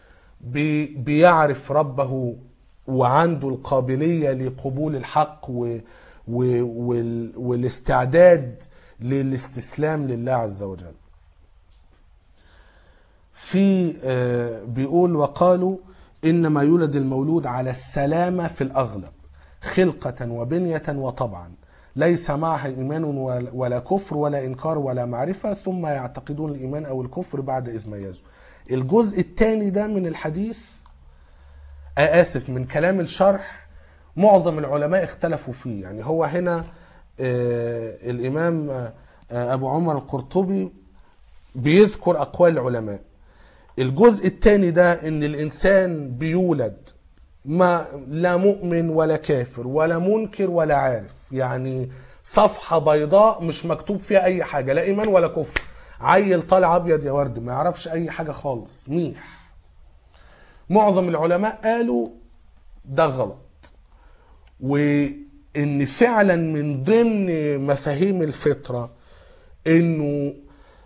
بي بيعرف ربه وعنده القابلية لقبول الحق و و وال والاستعداد للاستسلام لله عز وجل في آه، بيقول وقالوا إنما يولد المولود على السلامة في الأغلب خلقة وبنية وطبعا ليس معها إيمان ولا- ولا كفر ولا إنكار ولا معرفة ثم يعتقدون الإيمان أو الكفر بعد إذ ميزوا الجزء الثاني ده من الحديث آه، آسف من كلام الشرح معظم العلماء اختلفوا فيه يعني هو هنا آه، الإمام آه، آه، أبو عمر القرطبي بيذكر أقوال العلماء الجزء الثاني ده ان الانسان بيولد ما لا مؤمن ولا كافر ولا منكر ولا عارف يعني صفحة بيضاء مش مكتوب فيها اي حاجة لا ايمان ولا كفر عيل طالع ابيض يا ورد ما يعرفش اي حاجة خالص ميح معظم العلماء قالوا ده غلط وان فعلا من ضمن مفاهيم الفطرة انه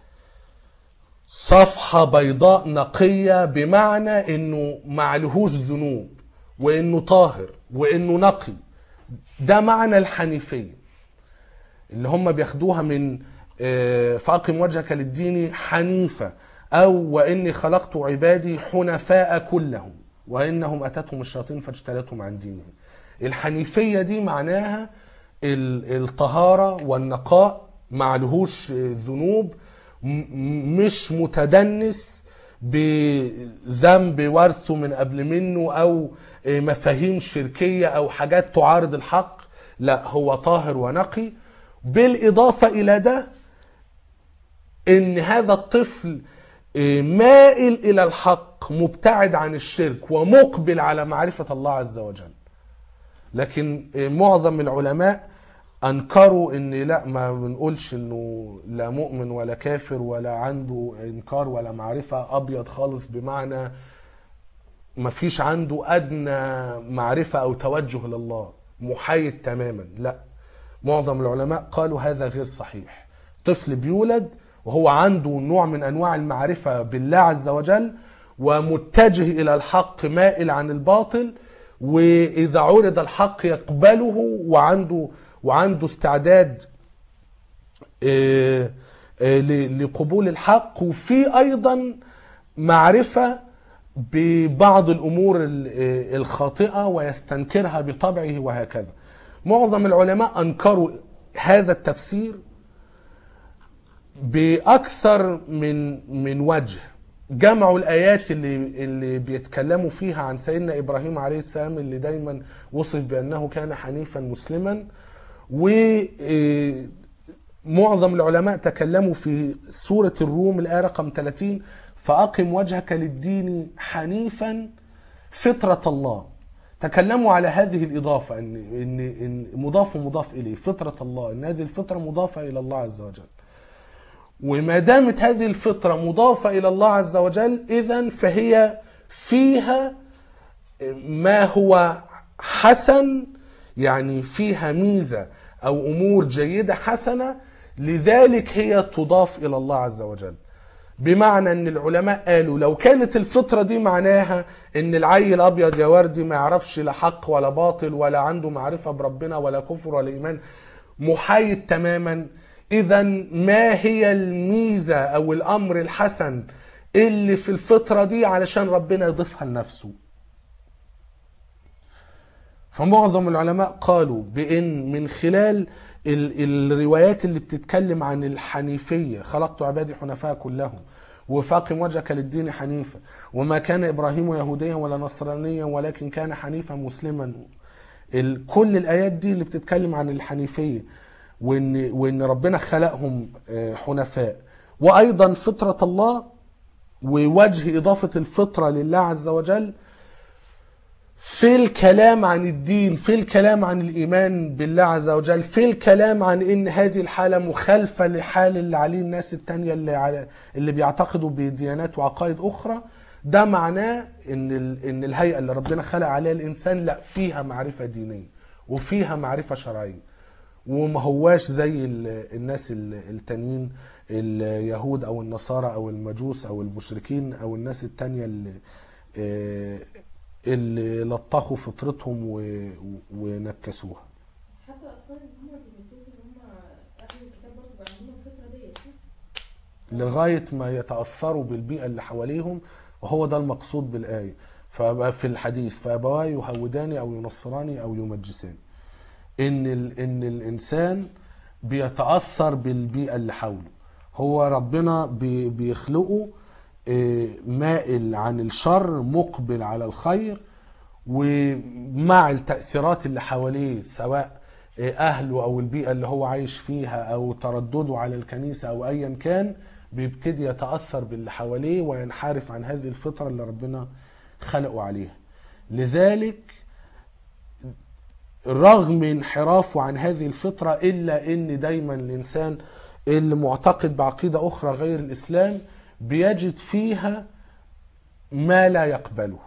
صفحة بيضاء نقية بمعنى انه معلهوش ذنوب وانه طاهر وانه نقي ده معنى الحنيفية اللي هم بياخدوها من آه، فاقم وجهك للدين حنيفة او واني خلقت عبادي حنفاء كلهم وانهم اتتهم الشياطين فاجتلتهم عن دينهم الحنيفية دي معناها ال- الطهارة والنقاء معلهوش آه، ذنوب م- مش متدنس بذنب ورثه من قبل منه او مفاهيم شركيه او حاجات تعارض الحق لا هو طاهر ونقي بالاضافه الى ده ان هذا الطفل مائل الى الحق مبتعد عن الشرك ومقبل على معرفه الله عز وجل لكن معظم العلماء انكروا ان لا ما بنقولش انه لا مؤمن ولا كافر ولا عنده انكار ولا معرفه ابيض خالص بمعنى ما فيش عنده ادنى معرفه او توجه لله محايد تماما لا معظم العلماء قالوا هذا غير صحيح طفل بيولد وهو عنده نوع من انواع المعرفه بالله عز وجل ومتجه الى الحق مائل عن الباطل واذا عرض الحق يقبله وعنده وعنده استعداد آه، آه، ل- لقبول الحق وفي ايضا معرفه ببعض الامور ال- آه، الخاطئه ويستنكرها بطبعه وهكذا معظم العلماء انكروا هذا التفسير باكثر من من وجه جمعوا الايات اللي اللي بيتكلموا فيها عن سيدنا ابراهيم عليه السلام اللي دايما وصف بانه كان حنيفا مسلما ومعظم العلماء تكلموا في سوره الروم الايه رقم 30 فاقم وجهك للدين حنيفا فطره الله تكلموا على هذه الاضافه ان ان ان مضاف ومضاف اليه فطره الله ان هذه الفطره مضافه الى الله عز وجل وما دامت هذه الفطرة مضافة إلى الله عز وجل إذا فهي فيها ما هو حسن يعني فيها ميزة أو أمور جيدة حسنة لذلك هي تضاف إلى الله عز وجل بمعنى ان العلماء قالوا لو كانت الفطره دي معناها ان العيل ابيض يا وردي ما يعرفش لا حق ولا باطل ولا عنده معرفه بربنا ولا كفر ولا ايمان محايد تماما اذا ما هي الميزه او الامر الحسن اللي في الفطره دي علشان ربنا يضيفها لنفسه فمعظم العلماء قالوا بان من خلال ال- الروايات اللي بتتكلم عن الحنيفيه خلقت عبادي حنفاء كلهم وفاقم وجهك للدين حنيفا وما كان ابراهيم يهوديا ولا نصرانيا ولكن كان حنيفا مسلما ال- كل الايات دي اللي بتتكلم عن الحنيفيه وان وان ربنا خلقهم آه، حنفاء وايضا فطره الله ووجه اضافه الفطره لله عز وجل في الكلام عن الدين في الكلام عن الإيمان بالله عز وجل في الكلام عن إن هذه الحالة مخالفة لحال اللي عليه الناس التانية اللي, على اللي بيعتقدوا بديانات وعقائد أخرى ده معناه إن, ال... إن الهيئة اللي ربنا خلق عليها الإنسان لا فيها معرفة دينية وفيها معرفة شرعية وما هواش زي ال- الناس ال- التانيين اليهود او النصارى او المجوس او المشركين او الناس التانية اللي آه، اللي لطخوا فطرتهم و- ونكسوها بس حتى الاطفال اللي هم بيلبسوا اللي هم اهل الكتاب برضه بقى عندهم الفكره ديت لغاية ما يتأثروا بالبيئة اللي حواليهم وهو ده المقصود بالآية فبقى في الحديث فأبواه يهوداني أو ينصراني أو يمجساني إن ال... إن الإنسان بيتأثر بالبيئة اللي حوله هو ربنا بي... بيخلقه آه، مائل عن الشر مقبل على الخير ومع التأثيرات اللي حواليه سواء أهله أو البيئة اللي هو عايش فيها أو تردده على الكنيسة أو أيا كان بيبتدي يتأثر باللي حواليه وينحرف عن هذه الفطرة اللي ربنا خلقه عليها لذلك رغم انحرافه عن هذه الفطرة إلا إن دايما الإنسان اللي معتقد بعقيدة أخرى غير الإسلام بيجد فيها ما لا يقبله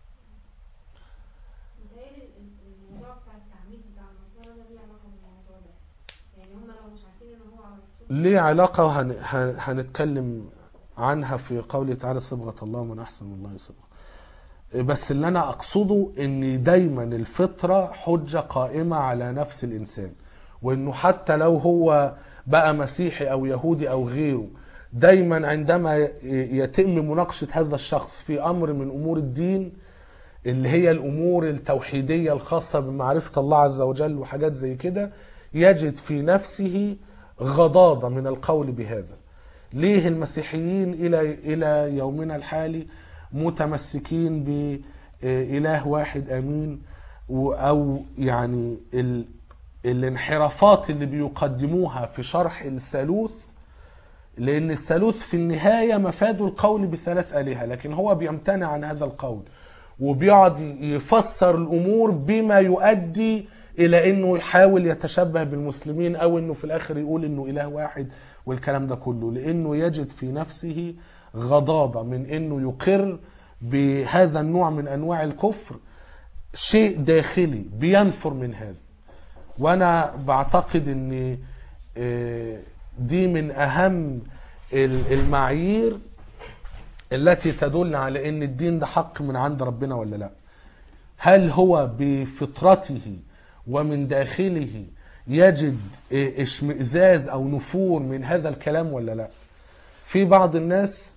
متهيألي ال- الموضوع بتاع التعميد بتاع النصارى ده ليه علاقة بالموضوع ده يعني هم لو مش عارفين ان هو على الرسول ليه علاقة وهن... هن- هنتكلم عنها في قوله تعالى صبغة الله من أحسن من الله صبغة بس اللي أنا أقصده إن دايما الفطرة حجة قائمة على نفس الإنسان وإنه حتى لو هو بقى مسيحي أو يهودي أو غيره دايما عندما ي- يتم مناقشة هذا الشخص في أمر من أمور الدين اللي هي الامور التوحيديه الخاصه بمعرفه الله عز وجل وحاجات زي كده يجد في نفسه غضاضه من القول بهذا ليه المسيحيين الى الى يومنا الحالي متمسكين باله واحد امين و- او يعني ال الانحرافات اللي بيقدموها في شرح الثالوث لأن الثالوث في النهاية مفاده القول بثلاث آلهة لكن هو بيمتنع عن هذا القول وبيقعد يفسر الأمور بما يؤدي إلى أنه يحاول يتشبه بالمسلمين أو أنه في الآخر يقول أنه إله واحد والكلام ده كله لأنه يجد في نفسه غضاضة من أنه يقر بهذا النوع من أنواع الكفر شيء داخلي بينفر من هذا وانا بعتقد ان آه، دي من اهم ال- المعايير التي تدل على ان الدين ده حق من عند ربنا ولا لا هل هو بفطرته ومن داخله يجد آه، اشمئزاز او نفور من هذا الكلام ولا لا في بعض الناس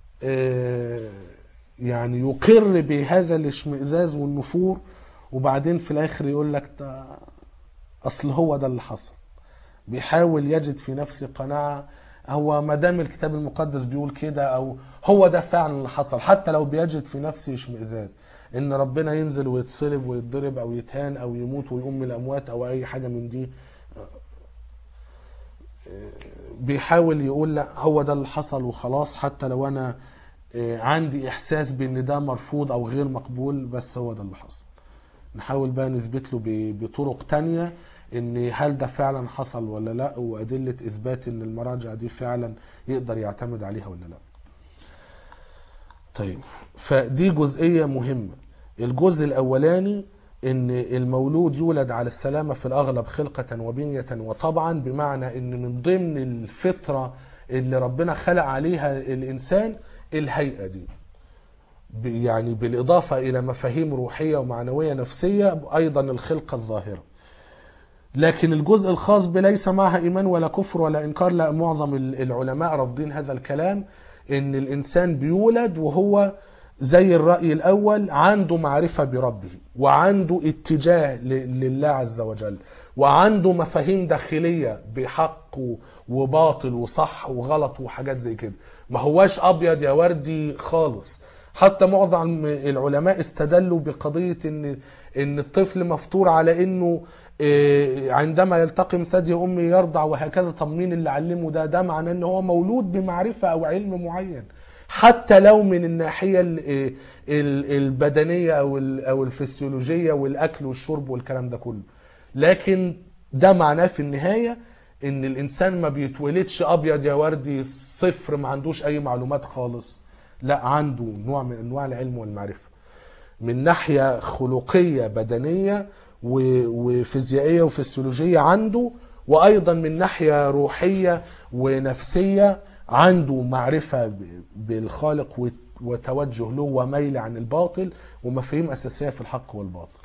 آه، يعني يقر بهذا الاشمئزاز والنفور وبعدين في الاخر يقول لك ده اصل هو ده اللي حصل بيحاول يجد في نفسه قناعه هو ما دام الكتاب المقدس بيقول كده او هو ده فعلا اللي حصل حتى لو بيجد في نفسه اشمئزاز ان ربنا ينزل ويتصلب ويتضرب او يتهان او يموت ويقوم من الاموات او اي حاجه من دي بيحاول يقول لا هو ده اللي حصل وخلاص حتى لو انا آه، عندي احساس بان ده مرفوض او غير مقبول بس هو ده اللي حصل نحاول بقى نثبت له ب- بطرق تانية ان هل ده فعلا حصل ولا لا وادلة اثبات ان المراجع دي فعلا يقدر يعتمد عليها ولا لا طيب فدي جزئية مهمة الجزء الاولاني ان المولود يولد على السلامة في الاغلب خلقة وبنية وطبعا بمعنى ان من ضمن الفطرة اللي ربنا خلق عليها الانسان الهيئة دي ب- يعني بالإضافة إلى مفاهيم روحية ومعنوية نفسية أيضا الخلقة الظاهرة لكن الجزء الخاص بليس معها إيمان ولا كفر ولا إنكار لا معظم ال- العلماء رافضين هذا الكلام إن الإنسان بيولد وهو زي الرأي الأول عنده معرفة بربه وعنده اتجاه ل- لله عز وجل وعنده مفاهيم داخلية بحق و- وباطل وصح وغلط وحاجات زي كده ما هواش أبيض يا وردي خالص حتى معظم العلماء استدلوا بقضية ان ان الطفل مفطور على انه آه، عندما يلتقم ثدي امه يرضع وهكذا طب مين اللي علمه ده ده معناه ان هو مولود بمعرفة او علم معين حتى لو من الناحية ال- آه، ال- البدنية او ال- او الفسيولوجية والاكل والشرب والكلام ده كله لكن ده معناه في النهاية ان الانسان ما بيتولدش ابيض يا وردي صفر ما عندوش اي معلومات خالص لا عنده نوع من انواع العلم والمعرفه من ناحيه خلقيه بدنيه و- وفيزيائيه وفسيولوجيه عنده وايضا من ناحيه روحيه ونفسيه عنده معرفه ب- بالخالق وات- وتوجه له وميل عن الباطل ومفاهيم اساسيه في الحق والباطل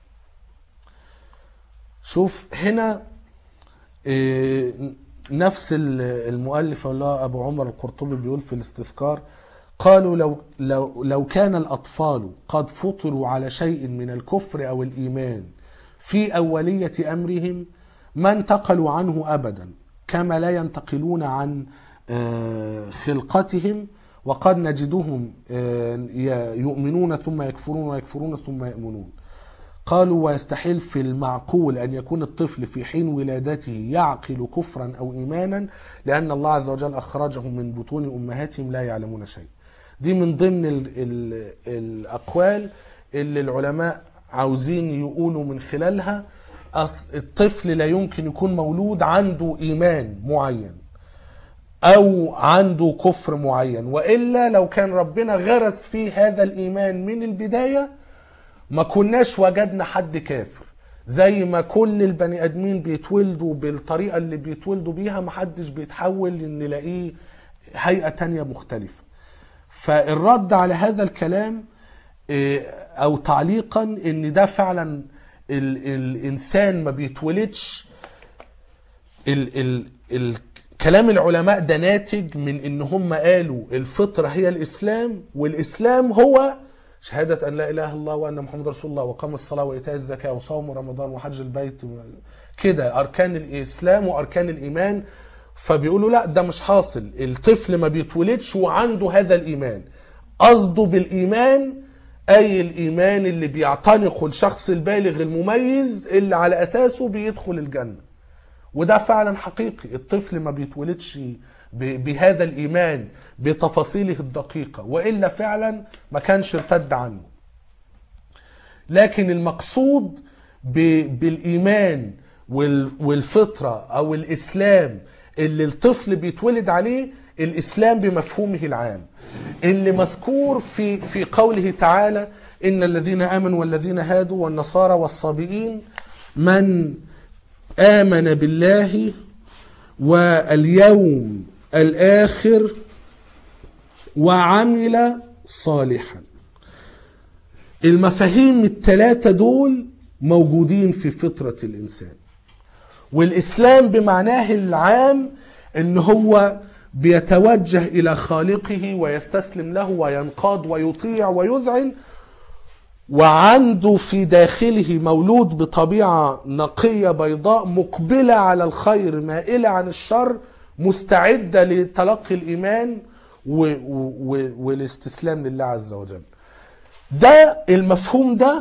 شوف هنا إيه، نفس ال- المؤلف الله ابو عمر القرطبي بيقول في الاستذكار قالوا لو لو لو كان الاطفال قد فطروا على شيء من الكفر او الايمان في اوليه امرهم ما انتقلوا عنه ابدا كما لا ينتقلون عن آه، خلقتهم وقد نجدهم آه، ي- يؤمنون ثم يكفرون ويكفرون ثم يؤمنون قالوا ويستحيل في المعقول أن يكون الطفل في حين ولادته يعقل كفرا أو إيمانا لأن الله عز وجل أخرجهم من بطون أمهاتهم لا يعلمون شيء دي من ضمن ال ال الأقوال اللي العلماء عاوزين يقولوا من خلالها أص- الطفل لا يمكن يكون مولود عنده إيمان معين أو عنده كفر معين وإلا لو كان ربنا غرس فيه هذا الإيمان من البداية ما كناش وجدنا حد كافر زي ما كل البني ادمين بيتولدوا بالطريقه اللي بيتولدوا بيها محدش بيتحول ان نلاقيه هيئه تانية مختلفه فالرد على هذا الكلام إيه، او تعليقا ان ده فعلا ال الانسان ما بيتولدش ال ال ال كلام العلماء ده ناتج من ان هم قالوا الفطره هي الاسلام والاسلام هو شهادة أن لا إله إلا الله وأن محمد رسول الله وقام الصلاة وإيتاء الزكاة وصوم رمضان وحج البيت كده أركان الإسلام وأركان الإيمان فبيقولوا لا ده مش حاصل الطفل ما بيتولدش وعنده هذا الإيمان قصده بالإيمان أي الإيمان اللي بيعتنقه الشخص البالغ المميز اللي على أساسه بيدخل الجنة وده فعلا حقيقي الطفل ما بيتولدش ب- بهذا الإيمان بتفاصيله الدقيقة وإلا فعلا ما كانش ارتد عنه لكن المقصود ب- بالإيمان وال- والفطرة أو الإسلام اللي الطفل بيتولد عليه الإسلام بمفهومه العام اللي مذكور في في قوله تعالى إن الذين آمنوا والذين هادوا والنصارى والصابئين من آمن بالله واليوم الآخر وعمل صالحا المفاهيم الثلاثة دول موجودين في فطرة الإنسان والإسلام بمعناه العام إن هو بيتوجه إلى خالقه ويستسلم له وينقاد ويطيع ويذعن وعنده في داخله مولود بطبيعة نقية بيضاء مقبلة على الخير مائلة عن الشر مستعدة لتلقي الإيمان و و و والاستسلام لله عز وجل ده المفهوم ده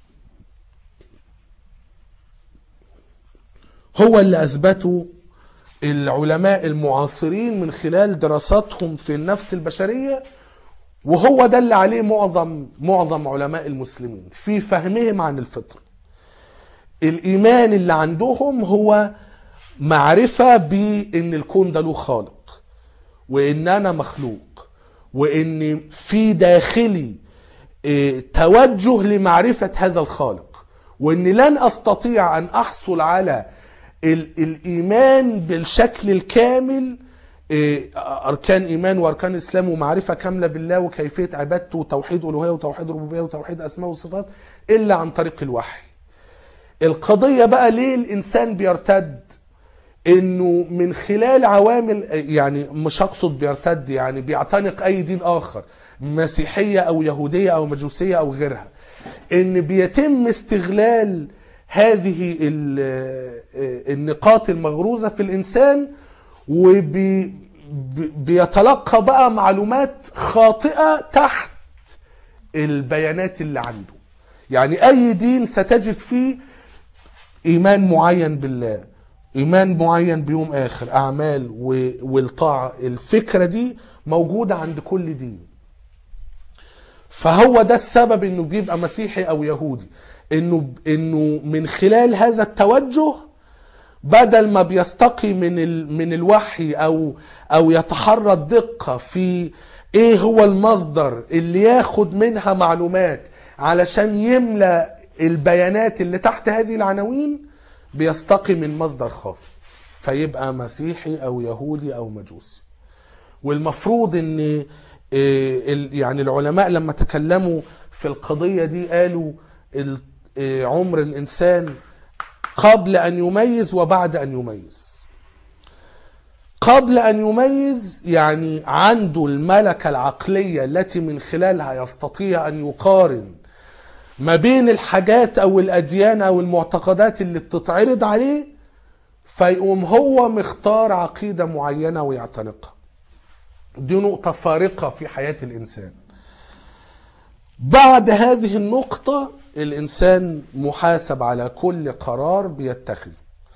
هو اللي أثبته العلماء المعاصرين من خلال دراساتهم في النفس البشرية وهو ده اللي عليه معظم معظم علماء المسلمين في فهمهم عن الفطرة الإيمان اللي عندهم هو معرفة بأن الكون ده له خالق وأن أنا مخلوق وأن في داخلي إيه، توجه لمعرفة هذا الخالق وأن لن أستطيع أن أحصل على ال- الإيمان بالشكل الكامل إيه، أركان إيمان وأركان إسلام ومعرفة كاملة بالله وكيفية عبادته وتوحيد ألوهية وتوحيد ربوبية وتوحيد أسماء وصفات إلا عن طريق الوحي القضية بقى ليه الإنسان بيرتد انه من خلال عوامل يعني مش اقصد بيرتد يعني بيعتنق اي دين اخر مسيحيه او يهوديه او مجوسيه او غيرها ان بيتم استغلال هذه ال- النقاط المغروزه في الانسان وبيتلقى بقى معلومات خاطئه تحت البيانات اللي عنده يعني اي دين ستجد فيه ايمان معين بالله ايمان معين بيوم اخر اعمال و- والطاعه الفكره دي موجوده عند كل دين فهو ده السبب انه بيبقى مسيحي او يهودي انه انه من خلال هذا التوجه بدل ما بيستقي من ال من الوحي او او يتحرى الدقه في ايه هو المصدر اللي ياخد منها معلومات علشان يملى البيانات اللي تحت هذه العناوين بيستقي من مصدر خاطئ فيبقى مسيحي او يهودي او مجوسي والمفروض ان إيه، ال- يعني العلماء لما تكلموا في القضية دي قالوا ال- إيه، عمر الإنسان قبل أن يميز وبعد أن يميز قبل أن يميز يعني عنده الملكة العقلية التي من خلالها يستطيع أن يقارن ما بين الحاجات أو الأديان أو المعتقدات اللي بتتعرض عليه فيقوم هو مختار عقيدة معينة ويعتنقها دي نقطة فارقة في حياة الإنسان بعد هذه النقطة الإنسان محاسب على كل قرار بيتخذه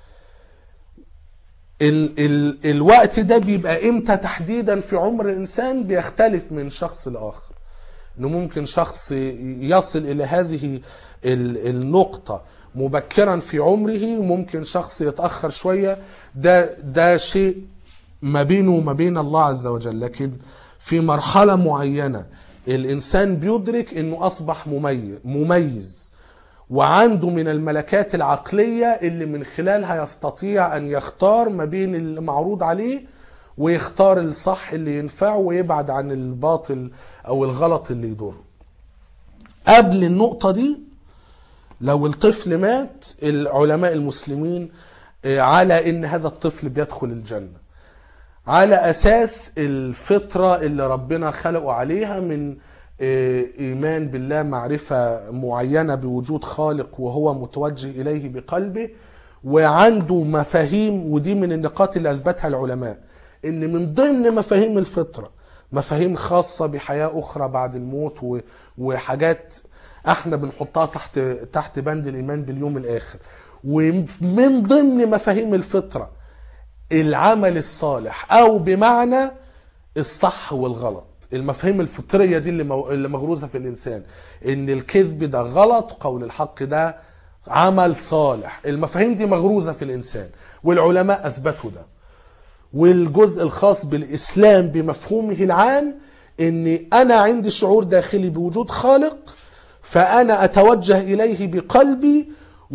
ال ال الوقت ده بيبقى امتى تحديدا في عمر الانسان بيختلف من شخص لاخر انه ممكن شخص يصل الى هذه ال- النقطة مبكرا في عمره وممكن شخص يتأخر شوية ده ده شيء ما بينه وما بين الله عز وجل لكن في مرحلة معينة الإنسان بيدرك أنه أصبح مميز, مميز وعنده من الملكات العقلية اللي من خلالها يستطيع أن يختار ما بين المعروض عليه ويختار الصح اللي ينفعه ويبعد عن الباطل أو الغلط اللي يضره قبل النقطة دي لو الطفل مات العلماء المسلمين آه، على ان هذا الطفل بيدخل الجنة على اساس الفطرة اللي ربنا خلقه عليها من آه، ايمان بالله معرفة معينة بوجود خالق وهو متوجه اليه بقلبه وعنده مفاهيم ودي من النقاط اللي اثبتها العلماء ان من ضمن مفاهيم الفطرة مفاهيم خاصة بحياة اخرى بعد الموت و- وحاجات احنا بنحطها تحت تحت بند الايمان باليوم الاخر ومن ضمن مفاهيم الفطره العمل الصالح او بمعنى الصح والغلط المفاهيم الفطريه دي اللي مو- اللي مغروزه في الانسان ان الكذب ده غلط قول الحق ده عمل صالح المفاهيم دي مغروزه في الانسان والعلماء اثبتوا ده والجزء الخاص بالاسلام بمفهومه العام ان انا عندي شعور داخلي بوجود خالق فانا اتوجه اليه بقلبي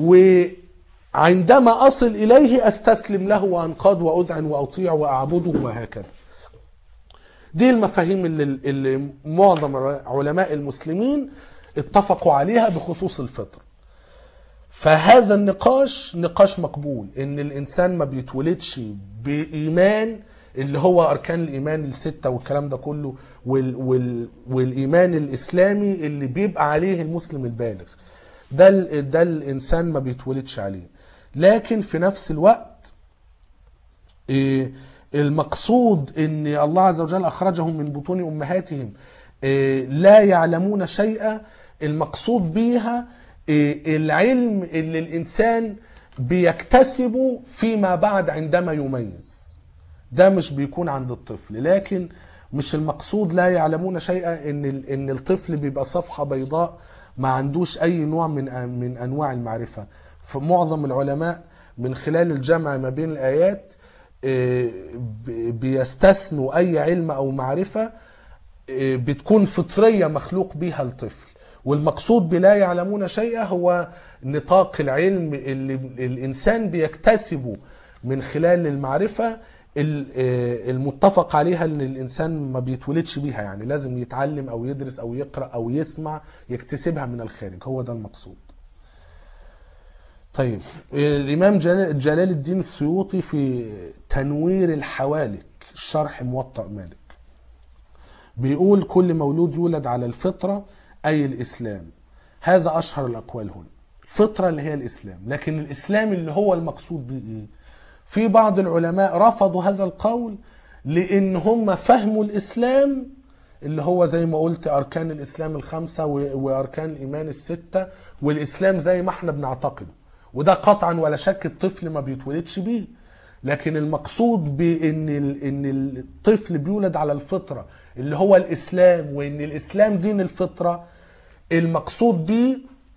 وعندما اصل اليه استسلم له وانقاد واذعن واطيع واعبده وهكذا دي المفاهيم اللي, اللي معظم علماء المسلمين اتفقوا عليها بخصوص الفطر فهذا النقاش نقاش مقبول ان الانسان ما بيتولدش بايمان اللي هو اركان الايمان السته والكلام ده كله وال وال والايمان الاسلامي اللي بيبقى عليه المسلم البالغ ده ال- ده الانسان ما بيتولدش عليه لكن في نفس الوقت إيه، المقصود ان الله عز وجل اخرجهم من بطون امهاتهم إيه، لا يعلمون شيئا المقصود بيها إيه، العلم اللي الانسان بيكتسبه فيما بعد عندما يميز ده مش بيكون عند الطفل لكن مش المقصود لا يعلمون شيئا ان ال- ان الطفل بيبقى صفحه بيضاء ما عندوش اي نوع من أ- من انواع المعرفه فمعظم العلماء من خلال الجمع ما بين الايات آه، ب- بيستثنوا اي علم او معرفه آه، بتكون فطريه مخلوق بها الطفل والمقصود بلا يعلمون شيئا هو نطاق العلم اللي الانسان بيكتسبه من خلال المعرفه ال- آه، المتفق عليها ان الانسان ما بيتولدش بيها يعني لازم يتعلم او يدرس او يقرا او يسمع يكتسبها من الخارج هو ده المقصود طيب الامام جلال جلال الدين السيوطي في تنوير الحوالك شرح موطأ مالك بيقول كل مولود يولد على الفطرة أي الإسلام هذا أشهر الأقوال هنا الفطرة اللي هي الإسلام لكن الإسلام اللي هو المقصود به إيه في بعض العلماء رفضوا هذا القول لأن هم فهموا الإسلام اللي هو زي ما قلت أركان الإسلام الخمسة و- وأركان الإيمان الستة والإسلام زي ما احنا بنعتقده وده قطعا ولا شك الطفل ما بيتولدش بيه لكن المقصود بان ال- ان الطفل بيولد على الفطره اللي هو الاسلام وان الاسلام دين الفطره المقصود بيه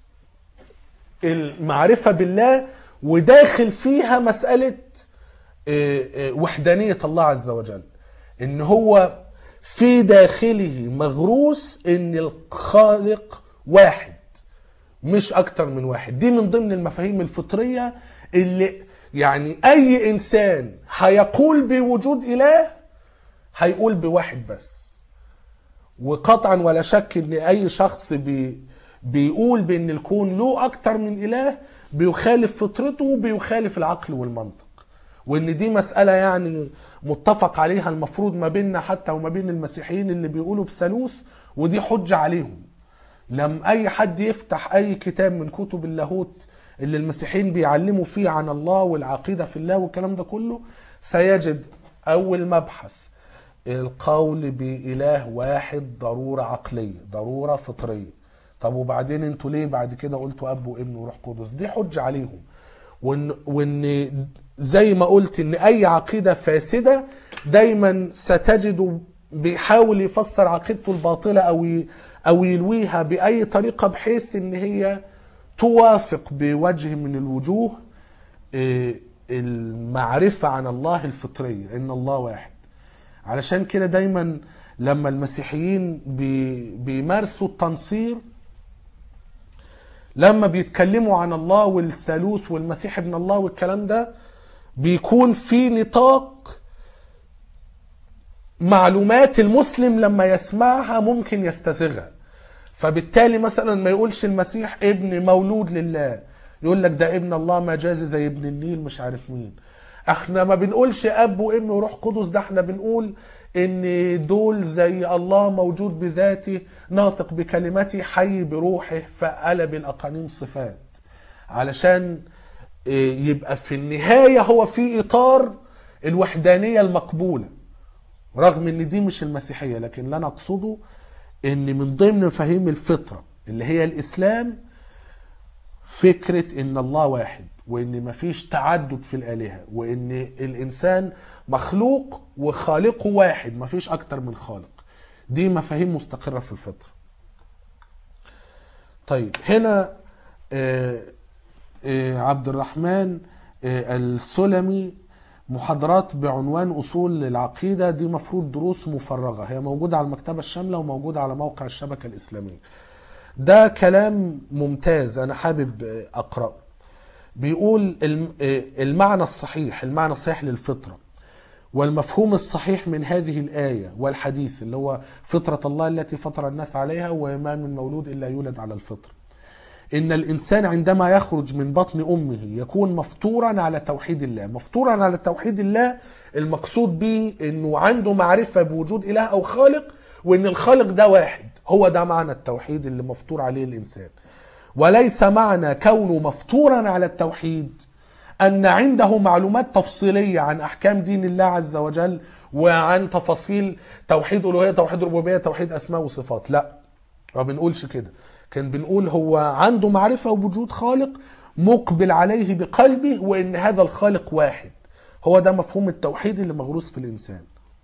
المعرفه بالله وداخل فيها مساله آه، آه، وحدانيه الله عز وجل ان هو في داخله مغروس ان الخالق واحد مش اكتر من واحد دي من ضمن المفاهيم الفطرية اللي يعني اي انسان هيقول بوجود اله هيقول بواحد بس وقطعا ولا شك ان اي شخص بي بيقول بان الكون له اكتر من اله بيخالف فطرته وبيخالف العقل والمنطق وان دي مسألة يعني متفق عليها المفروض ما بيننا حتى وما بين المسيحيين اللي بيقولوا بثالوث ودي حجة عليهم لم اي حد يفتح اي كتاب من كتب اللاهوت اللي المسيحيين بيعلموا فيه عن الله والعقيدة في الله والكلام ده كله سيجد اول مبحث القول بإله واحد ضرورة عقلية ضرورة فطرية طب وبعدين انتوا ليه بعد كده قلتوا اب وابن وروح قدس دي حجة عليهم وان, وإن زي ما قلت ان اي عقيدة فاسدة دايما ستجد بيحاول يفسر عقيدته الباطلة او ي- او يلويها باي طريقة بحيث ان هي توافق بوجه من الوجوه إيه، المعرفة عن الله الفطرية ان الله واحد علشان كده دايما لما المسيحيين بي بيمارسوا التنصير لما بيتكلموا عن الله والثالوث والمسيح ابن الله والكلام ده بيكون في نطاق معلومات المسلم لما يسمعها ممكن يستزغها فبالتالي مثلا ما يقولش المسيح ابن مولود لله يقول لك ده ابن الله مجازي زي ابن النيل مش عارف مين احنا ما بنقولش اب وابن وروح قدس ده احنا بنقول ان دول زي الله موجود بذاته ناطق بكلمته حي بروحه فقلب بالاقانيم صفات علشان إيه، يبقى في النهاية هو في اطار الوحدانية المقبولة رغم ان دي مش المسيحية لكن اللي انا اقصده ان من ضمن مفاهيم الفطرة اللي هي الاسلام فكرة ان الله واحد وان مفيش تعدد في الالهة وان الانسان مخلوق وخالقه واحد مفيش اكتر من خالق دي مفاهيم مستقرة في الفطرة طيب هنا آه، آه، عبد الرحمن آه، السلمي محاضرات بعنوان اصول العقيده دي مفروض دروس مفرغه هي موجوده على المكتبه الشامله وموجوده على موقع الشبكه الاسلاميه ده كلام ممتاز انا حابب آه، اقراه بيقول الم- آه، المعنى الصحيح المعنى الصحيح للفطره والمفهوم الصحيح من هذه الآية والحديث اللي هو فطرة الله التي فطر الناس عليها وما من مولود إلا يولد على الفطر إن الإنسان عندما يخرج من بطن أمه يكون مفطورا على توحيد الله مفطورا على توحيد الله المقصود به أنه عنده معرفة بوجود إله أو خالق وأن الخالق ده واحد هو ده معنى التوحيد اللي مفطور عليه الإنسان وليس معنى كونه مفطورا على التوحيد أن عنده معلومات تفصيلية عن أحكام دين الله عز وجل وعن تفاصيل توحيد ألوهية توحيد ربوبية توحيد أسماء وصفات لا ما بنقولش كده كان بنقول هو عنده معرفة بوجود خالق مقبل عليه بقلبه وإن هذا الخالق واحد هو ده مفهوم التوحيد اللي مغروس في الإنسان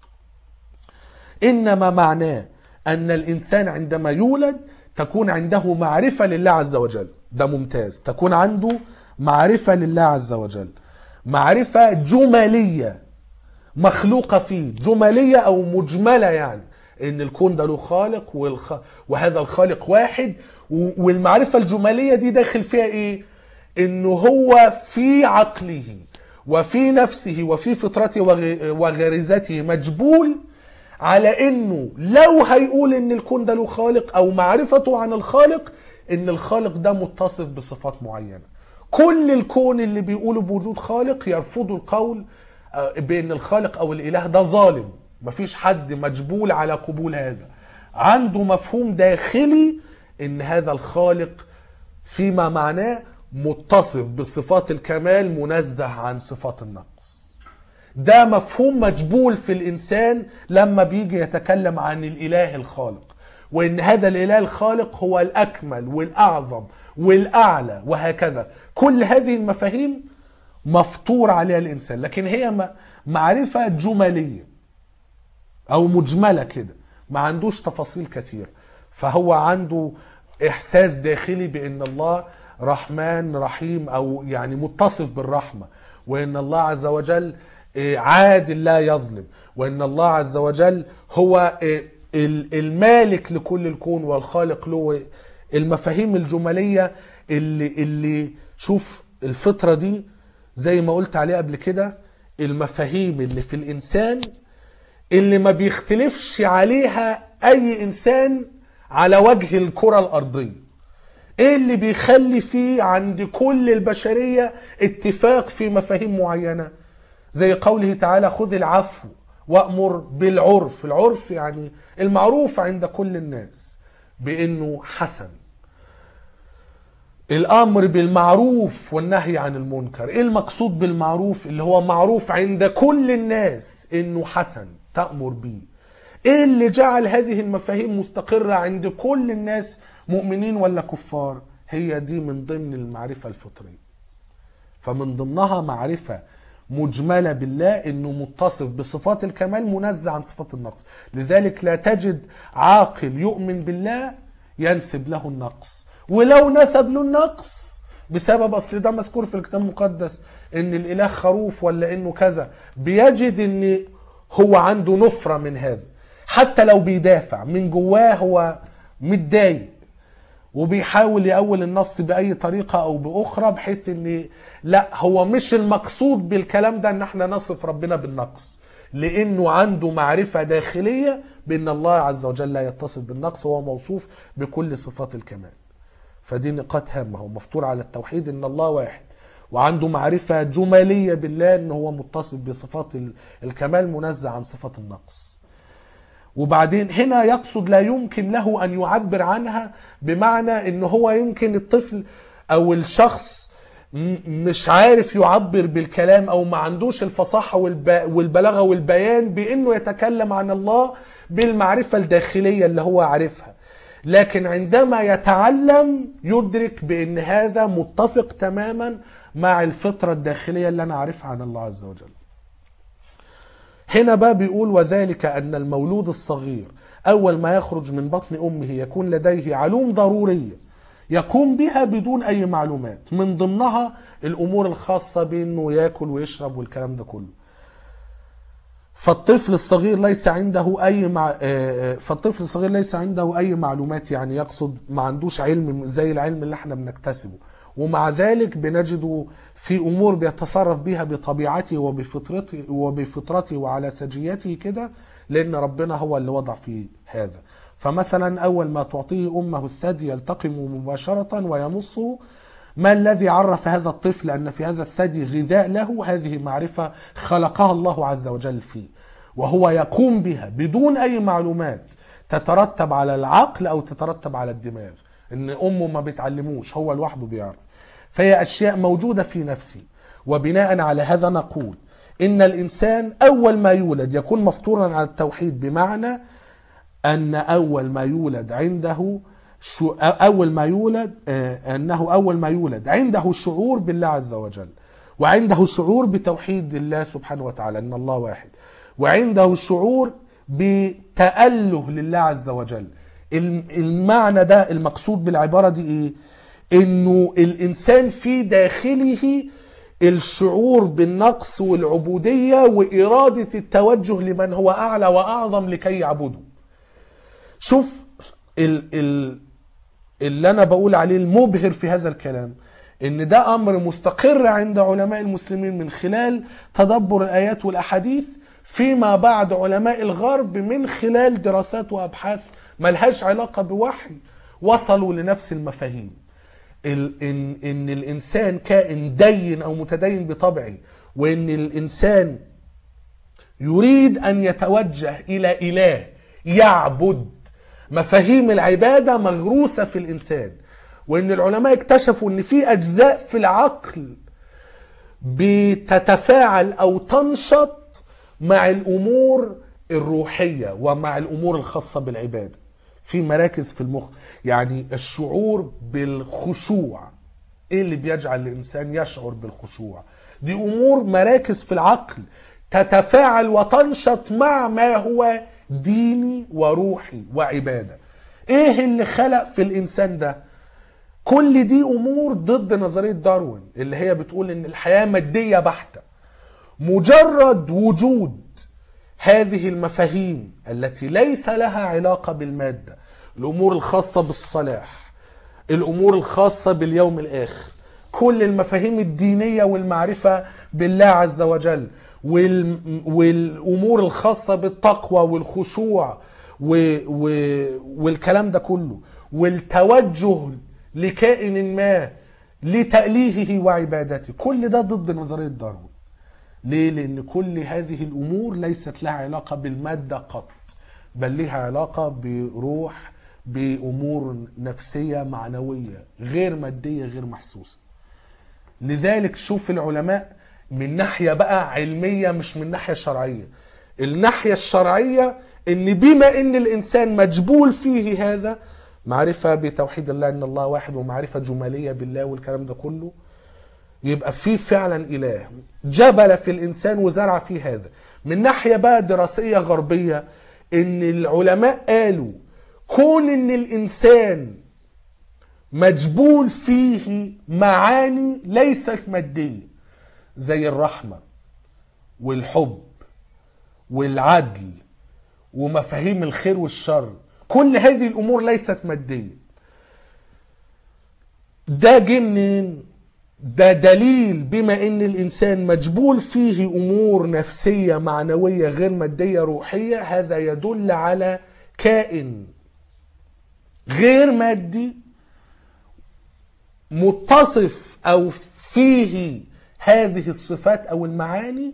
إنما معناه أن الإنسان عندما يولد تكون عنده معرفة لله عز وجل ده ممتاز تكون عنده معرفة لله عز وجل معرفة جمالية مخلوقة فيه جمالية أو مجملة يعني إن الكون ده له خالق والخ... وهذا الخالق واحد و... والمعرفة الجمالية دي داخل فيها إيه؟ إنه هو في عقله وفي نفسه وفي فطرته وغ... وغريزته مجبول على انه لو هيقول ان الكون ده له خالق او معرفته عن الخالق ان الخالق ده متصف بصفات معينه كل الكون اللي بيقولوا بوجود خالق يرفضوا القول آه، بان الخالق او الاله ده ظالم مفيش حد مجبول على قبول هذا عنده مفهوم داخلي ان هذا الخالق فيما معناه متصف بصفات الكمال منزه عن صفات النقص ده مفهوم مجبول في الإنسان لما بيجي يتكلم عن الإله الخالق وإن هذا الإله الخالق هو الأكمل والأعظم والأعلى وهكذا كل هذه المفاهيم مفطور عليها الإنسان لكن هي م- معرفة جمالية أو مجملة كده ما عندوش تفاصيل كثير فهو عنده إحساس داخلي بأن الله رحمن رحيم أو يعني متصف بالرحمة وأن الله عز وجل آه، عادل لا يظلم وأن الله عز وجل هو آه، ال- المالك لكل الكون والخالق له المفاهيم الجمالية اللي, اللي شوف الفطرة دي زي ما قلت عليه قبل كده المفاهيم اللي في الإنسان اللي ما بيختلفش عليها اي انسان على وجه الكره الارضيه ايه اللي بيخلي فيه عند كل البشريه اتفاق في مفاهيم معينه زي قوله تعالى خذ العفو وامر بالعرف العرف يعني المعروف عند كل الناس بانه حسن الامر بالمعروف والنهي عن المنكر ايه المقصود بالمعروف اللي هو معروف عند كل الناس انه حسن تامر به ايه اللي جعل هذه المفاهيم مستقره عند كل الناس مؤمنين ولا كفار هي دي من ضمن المعرفه الفطريه فمن ضمنها معرفه مجمله بالله انه متصف بصفات الكمال منزه عن صفات النقص لذلك لا تجد عاقل يؤمن بالله ينسب له النقص ولو نسب له النقص بسبب اصل ده مذكور في الكتاب المقدس ان الاله خروف ولا انه كذا بيجد ان هو عنده نفره من هذا حتى لو بيدافع من جواه هو متضايق وبيحاول يأول النص بأي طريقة أو بأخرى بحيث إن لا هو مش المقصود بالكلام ده إن احنا نصف ربنا بالنقص لأنه عنده معرفة داخلية بأن الله عز وجل لا يتصف بالنقص وهو موصوف بكل صفات الكمال فدي نقاط هامة هو مفطور على التوحيد إن الله واحد وعنده معرفة جمالية بالله إن هو متصف بصفات ال- الكمال منزه عن صفات النقص وبعدين هنا يقصد لا يمكن له ان يعبر عنها بمعنى ان هو يمكن الطفل او الشخص م- مش عارف يعبر بالكلام او ما عندوش الفصاحه والب- والبلاغه والبيان بانه يتكلم عن الله بالمعرفه الداخليه اللي هو عارفها لكن عندما يتعلم يدرك بان هذا متفق تماما مع الفطره الداخليه اللي انا عارفها عن الله عز وجل هنا بقى بيقول وذلك أن المولود الصغير أول ما يخرج من بطن أمه يكون لديه علوم ضرورية يقوم بها بدون أي معلومات من ضمنها الأمور الخاصة بأنه يأكل ويشرب والكلام ده كله فالطفل الصغير ليس عنده اي مع... آه، آه، فالطفل الصغير ليس عنده اي معلومات يعني يقصد ما عندوش علم زي العلم اللي احنا بنكتسبه ومع ذلك بنجده في امور بيتصرف بها بطبيعته وبفطرته وبفطرته وعلى سجيته كده لان ربنا هو اللي وضع فيه هذا فمثلا اول ما تعطيه امه الثدي يلتقم مباشره ويمصه ما الذي عرف هذا الطفل أن في هذا الثدي غذاء له هذه معرفة خلقها الله عز وجل فيه وهو يقوم بها بدون أي معلومات تترتب على العقل أو تترتب على الدماغ إن أمه ما بتعلموش هو لوحده بيعرف فهي أشياء موجودة في نفسه وبناء على هذا نقول إن الإنسان أول ما يولد يكون مفطورا على التوحيد بمعنى أن أول ما يولد عنده شو أول ما يولد آه، أنه أول ما يولد عنده شعور بالله عز وجل وعنده شعور بتوحيد الله سبحانه وتعالى أن الله واحد وعنده شعور بتأله لله عز وجل الم- المعنى ده المقصود بالعبارة دي إيه؟ إنه الإنسان في داخله الشعور بالنقص والعبودية وإرادة التوجه لمن هو أعلى وأعظم لكي يعبده شوف ال ال اللي انا بقول عليه المبهر في هذا الكلام ان ده امر مستقر عند علماء المسلمين من خلال تدبر الايات والاحاديث فيما بعد علماء الغرب من خلال دراسات وابحاث ملهاش علاقه بوحي وصلوا لنفس المفاهيم ال- ان ان الانسان كائن دين او متدين بطبعه وان الانسان يريد ان يتوجه الى اله يعبد مفاهيم العباده مغروسه في الانسان وان العلماء اكتشفوا ان في اجزاء في العقل بتتفاعل او تنشط مع الامور الروحيه ومع الامور الخاصه بالعباده في مراكز في المخ يعني الشعور بالخشوع ايه اللي بيجعل الانسان يشعر بالخشوع دي امور مراكز في العقل تتفاعل وتنشط مع ما هو ديني وروحي وعباده ايه اللي خلق في الانسان ده كل دي امور ضد نظريه داروين اللي هي بتقول ان الحياه ماديه بحته مجرد وجود هذه المفاهيم التي ليس لها علاقه بالماده الامور الخاصه بالصلاح الامور الخاصه باليوم الاخر كل المفاهيم الدينيه والمعرفه بالله عز وجل وال... والامور الخاصه بالتقوى والخشوع و و والكلام ده كله والتوجه لكائن ما لتأليهه وعبادته كل ده ضد نظرية داروين ليه؟ لأن كل هذه الأمور ليست لها علاقة بالمادة قط بل لها علاقة بروح بأمور نفسية معنوية غير مادية غير محسوسة لذلك شوف العلماء من ناحية بقى علمية مش من ناحية شرعية الناحية الشرعية ان بما ان الانسان مجبول فيه هذا معرفة بتوحيد الله ان الله واحد ومعرفة جمالية بالله والكلام ده كله يبقى في فعلا اله جبل في الانسان وزرع فيه هذا من ناحية بقى دراسية غربية ان العلماء قالوا كون ان الانسان مجبول فيه معاني ليست مادية زي الرحمة والحب والعدل ومفاهيم الخير والشر كل هذه الامور ليست ماديه ده جه منين ده دليل بما ان الانسان مجبول فيه امور نفسيه معنويه غير ماديه روحيه هذا يدل على كائن غير مادي متصف او فيه هذه الصفات او المعاني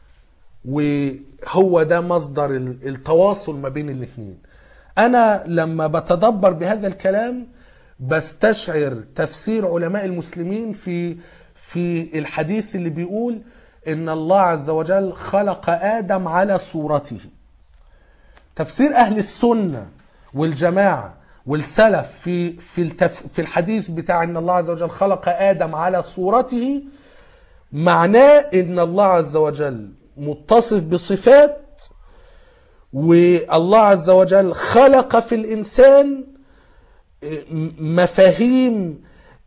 وهو ده مصدر ال- التواصل ما بين الاثنين انا لما بتدبر بهذا الكلام بستشعر تفسير علماء المسلمين في في الحديث اللي بيقول ان الله عز وجل خلق ادم على صورته تفسير اهل السنه والجماعه والسلف في في التف في الحديث بتاع ان الله عز وجل خلق ادم على صورته معناه ان الله عز وجل متصف بصفات والله عز وجل خلق في الانسان مفاهيم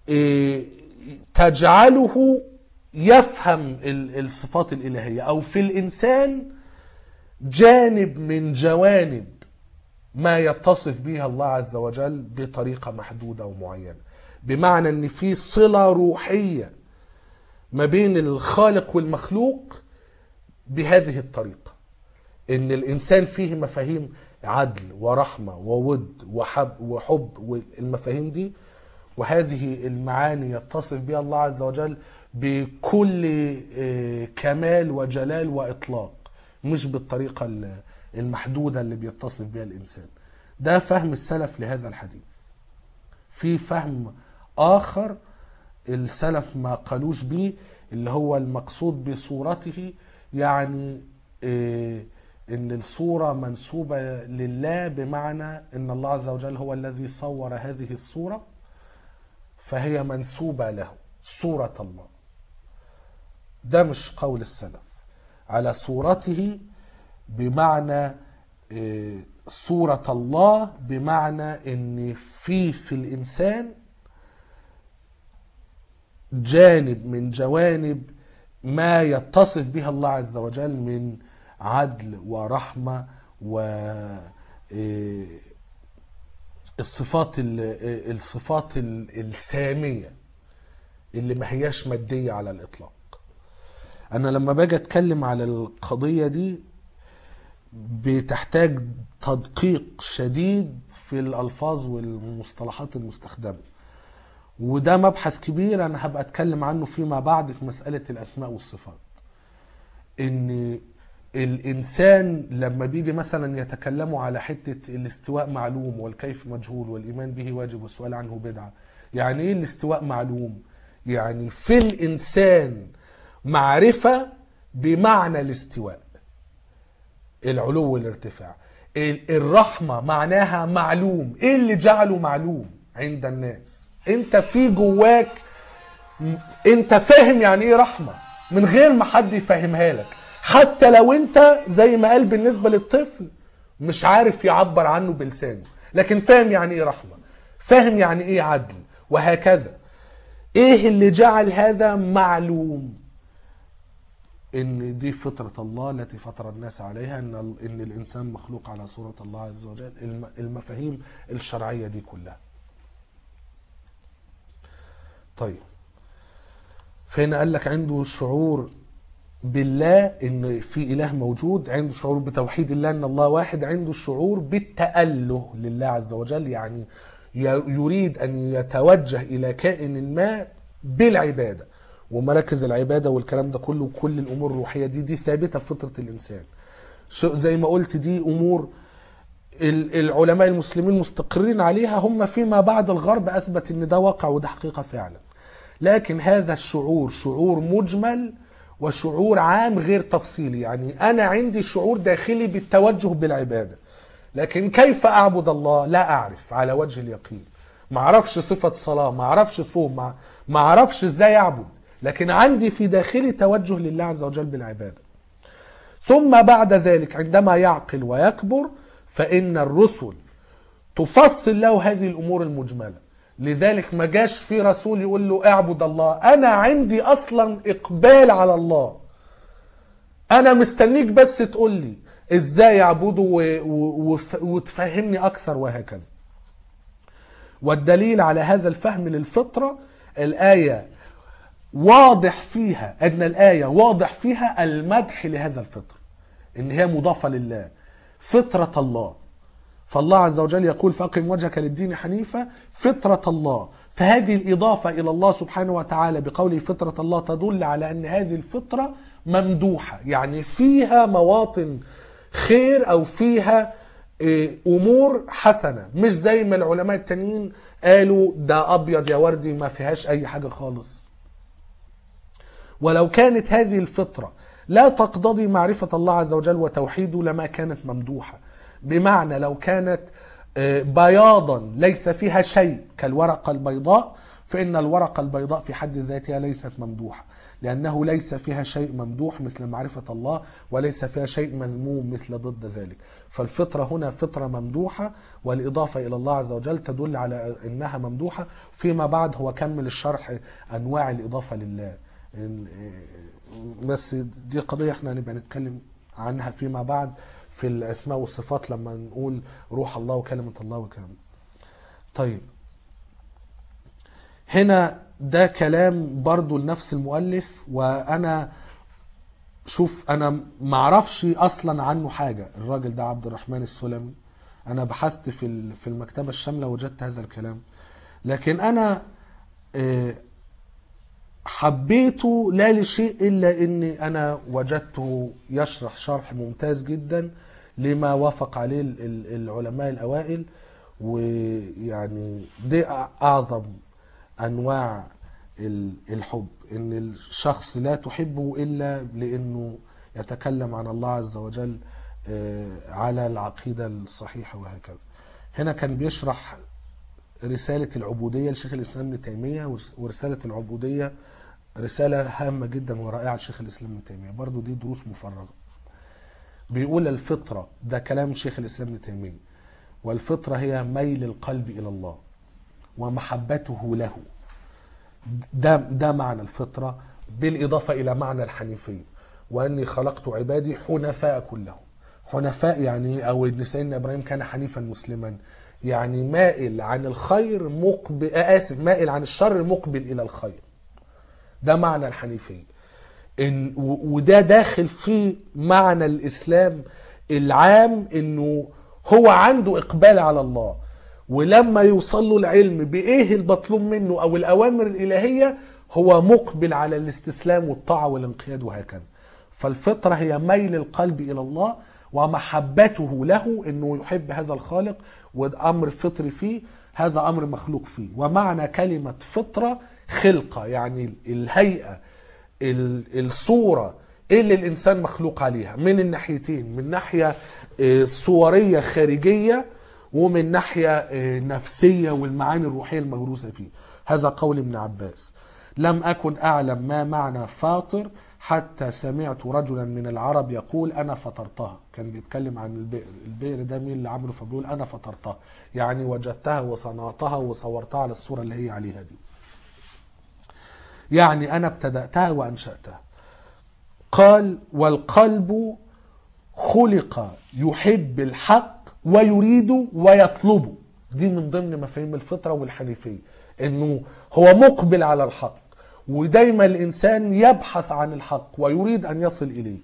تجعله يفهم الصفات الالهيه او في الانسان جانب من جوانب ما يتصف بها الله عز وجل بطريقه محدوده ومعينه بمعنى ان في صله روحيه ما بين الخالق والمخلوق بهذه الطريقه ان الانسان فيه مفاهيم عدل ورحمه وود وحب وحب والمفاهيم دي وهذه المعاني يتصف بها الله عز وجل بكل كمال وجلال واطلاق مش بالطريقه المحدوده اللي بيتصف بها الانسان ده فهم السلف لهذا الحديث في فهم اخر السلف ما قالوش بيه اللي هو المقصود بصورته يعني إيه ان الصورة منسوبة لله بمعنى ان الله عز وجل هو الذي صور هذه الصورة فهي منسوبة له صورة الله ده مش قول السلف على صورته بمعنى إيه صورة الله بمعنى ان في في الانسان جانب من جوانب ما يتصف بها الله عز وجل من عدل ورحمة و الصفات الصفات السامية اللي ما هياش مادية على الإطلاق أنا لما باجي أتكلم على القضية دي بتحتاج تدقيق شديد في الألفاظ والمصطلحات المستخدمة وده مبحث كبير أنا هبقى أتكلم عنه فيما بعد في مسألة الأسماء والصفات إن الانسان لما بيجي مثلا يتكلموا على حته الاستواء معلوم والكيف مجهول والايمان به واجب والسؤال عنه بدعه يعني ايه الاستواء معلوم يعني في الانسان معرفه بمعنى الاستواء العلو والارتفاع الرحمه معناها معلوم ايه اللي جعله معلوم عند الناس انت في جواك انت فاهم يعني ايه رحمه من غير ما حد يفهمها لك حتى لو انت زي ما قال بالنسبه للطفل مش عارف يعبر عنه بلسانه لكن فاهم يعني ايه رحمه فاهم يعني ايه عدل وهكذا ايه اللي جعل هذا معلوم ان دي فطره الله التي فطر الناس عليها ان ان الانسان مخلوق على صوره الله عز وجل المفاهيم الشرعيه دي كلها طيب فهنا قال لك عنده شعور بالله ان في اله موجود عنده شعور بتوحيد الله ان الله واحد عنده شعور بالتأله لله عز وجل يعني ي- يريد ان يتوجه الى كائن ما بالعباده ومراكز العباده والكلام ده كله وكل الامور الروحيه دي دي ثابته في فطره الانسان شو- زي ما قلت دي امور ال- العلماء المسلمين مستقرين عليها هم فيما بعد الغرب اثبت ان ده واقع وده حقيقه فعلا لكن هذا الشعور شعور مجمل وشعور عام غير تفصيلي يعني انا عندي شعور داخلي بالتوجه بالعباده لكن كيف اعبد الله لا اعرف على وجه اليقين ما اعرفش صفه صلاه ما اعرفش صوم ما- ما اعرفش ازاي اعبد لكن عندي في داخلي توجه لله عز وجل بالعباده ثم بعد ذلك عندما يعقل ويكبر فإن الرسل تفصل له هذه الأمور المجملة لذلك ما جاش في رسول يقول له اعبد الله أنا عندي أصلا إقبال على الله أنا مستنيك بس تقول لي إزاي أعبده و- و- وف- وتفهمني أكثر وهكذا والدليل على هذا الفهم للفطرة الآية واضح فيها ان الايه واضح فيها المدح لهذا الفطر ان هي مضافه لله فطره الله فالله عز وجل يقول فاقم وجهك للدين حنيفا فطره الله فهذه الاضافه الى الله سبحانه وتعالى بقوله فطره الله تدل على ان هذه الفطره ممدوحه يعني فيها مواطن خير او فيها إيه، امور حسنه مش زي ما العلماء التانيين قالوا ده ابيض يا وردي ما فيهاش اي حاجه خالص ولو كانت هذه الفطرة لا تقتضي معرفة الله عز وجل وتوحيده لما كانت ممدوحة بمعنى لو كانت آه، بياضا ليس فيها شيء كالورقة البيضاء فإن الورقة البيضاء في حد ذاتها ليست ممدوحة لأنه ليس فيها شيء ممدوح مثل معرفة الله وليس فيها شيء مذموم مثل ضد ذلك فالفطرة هنا فطرة ممدوحة والإضافة إلى الله عز وجل تدل على أنها ممدوحة فيما بعد هو كمل الشرح أنواع الإضافة لله ال- بس دي قضية احنا هنبقى نتكلم عنها فيما بعد في الأسماء والصفات لما نقول روح الله وكلمة الله والكلام ده. طيب هنا ده كلام برضو لنفس المؤلف وأنا شوف أنا معرفش أصلا عنه حاجة الراجل ده عبد الرحمن السلمي أنا بحثت في ال- في المكتبة الشاملة وجدت هذا الكلام لكن أنا آه، حبيته لا لشيء الا اني انا وجدته يشرح شرح ممتاز جدا لما وافق عليه ال- ال- العلماء الاوائل ويعني دي أع- اعظم انواع ال- الحب ان الشخص لا تحبه الا لانه يتكلم عن الله عز وجل آه، على العقيده الصحيحه وهكذا هنا كان بيشرح رسالة العبودية لشيخ الإسلام ابن تيمية ورسالة العبودية رسالة هامة جدا ورائعة لشيخ الإسلام ابن تيمية برضو دي دروس مفرغة بيقول الفطرة ده كلام شيخ الإسلام ابن تيمية والفطرة هي ميل القلب إلى الله ومحبته له ده ده معنى الفطرة بالإضافة إلى معنى الحنيفية وأني خلقت عبادي حنفاء كلهم حنفاء يعني أو إن سيدنا إبراهيم كان حنيفا مسلما يعني مائل عن الخير مقبل آسف مائل عن الشر مقبل إلى الخير ده معنى الحنيفية إن و- وده داخل في معنى الإسلام العام إنه هو عنده إقبال على الله ولما يوصل له العلم بإيه المطلوب منه أو الأوامر الإلهية هو مقبل على الاستسلام والطاعة والانقياد وهكذا فالفطرة هي ميل القلب إلى الله ومحبته له انه يحب هذا الخالق وده امر فطري فيه هذا امر مخلوق فيه ومعنى كلمه فطره خلقه يعني الهيئه ال- الصوره اللي الانسان مخلوق عليها من الناحيتين من ناحيه آه، صوريه خارجيه ومن ناحيه آه، نفسيه والمعاني الروحيه المغروسه فيه هذا قول ابن عباس لم أكن أعلم ما معنى فاطر حتى سمعت رجلا من العرب يقول أنا فطرتها كان بيتكلم عن البئر البئر ده مين اللي عمله فبيقول أنا فطرتها يعني وجدتها وصنعتها وصورتها على الصورة اللي هي عليها دي يعني أنا ابتدأتها وأنشأتها قال والقلب خلق يحب الحق ويريد ويطلبه دي من ضمن مفاهيم الفطرة والحنيفية انه هو مقبل على الحق ودايما الإنسان يبحث عن الحق ويريد أن يصل إليه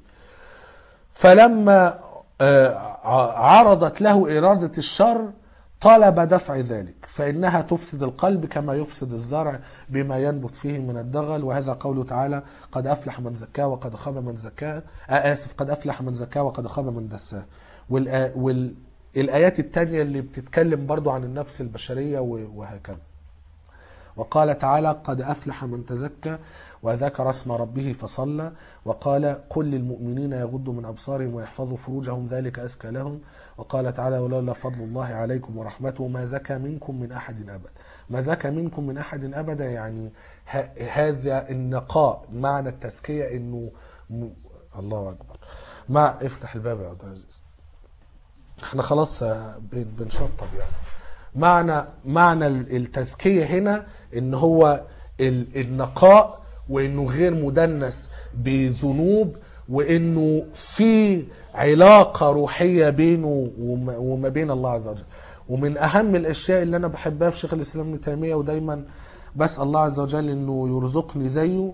فلما آه، ع- عرضت له إرادة الشر طلب دفع ذلك فإنها تفسد القلب كما يفسد الزرع بما ينبت فيه من الدغل وهذا قوله تعالى قد أفلح من زكاه وقد خاب من زكاه آه آسف قد أفلح من زكاه وقد خاب من دساه والآ- والآيات التانية اللي بتتكلم برضو عن النفس البشرية و- وهكذا وقال تعالى قد أفلح من تزكى وذكر اسم ربه فصلى وقال قل للمؤمنين يغضوا من أبصارهم ويحفظوا فروجهم ذلك أزكى لهم وقال تعالى ولولا فضل الله عليكم ورحمته ما زكى منكم من أحد أبدا ما زكى منكم من أحد أبدا يعني ه- هذا النقاء معنى التزكية إنه م... الله أكبر مع افتح الباب يا عبد العزيز احنا خلاص آه، بن- بنشطب يعني معنى معنى التزكية هنا ان هو ال- النقاء وانه غير مدنس بذنوب وانه في علاقة روحية بينه وما وما بين الله عز وجل ومن اهم الاشياء اللي انا بحبها في شيخ الاسلام ابن تيمية ودايما بسأل الله عز وجل انه يرزقني زيه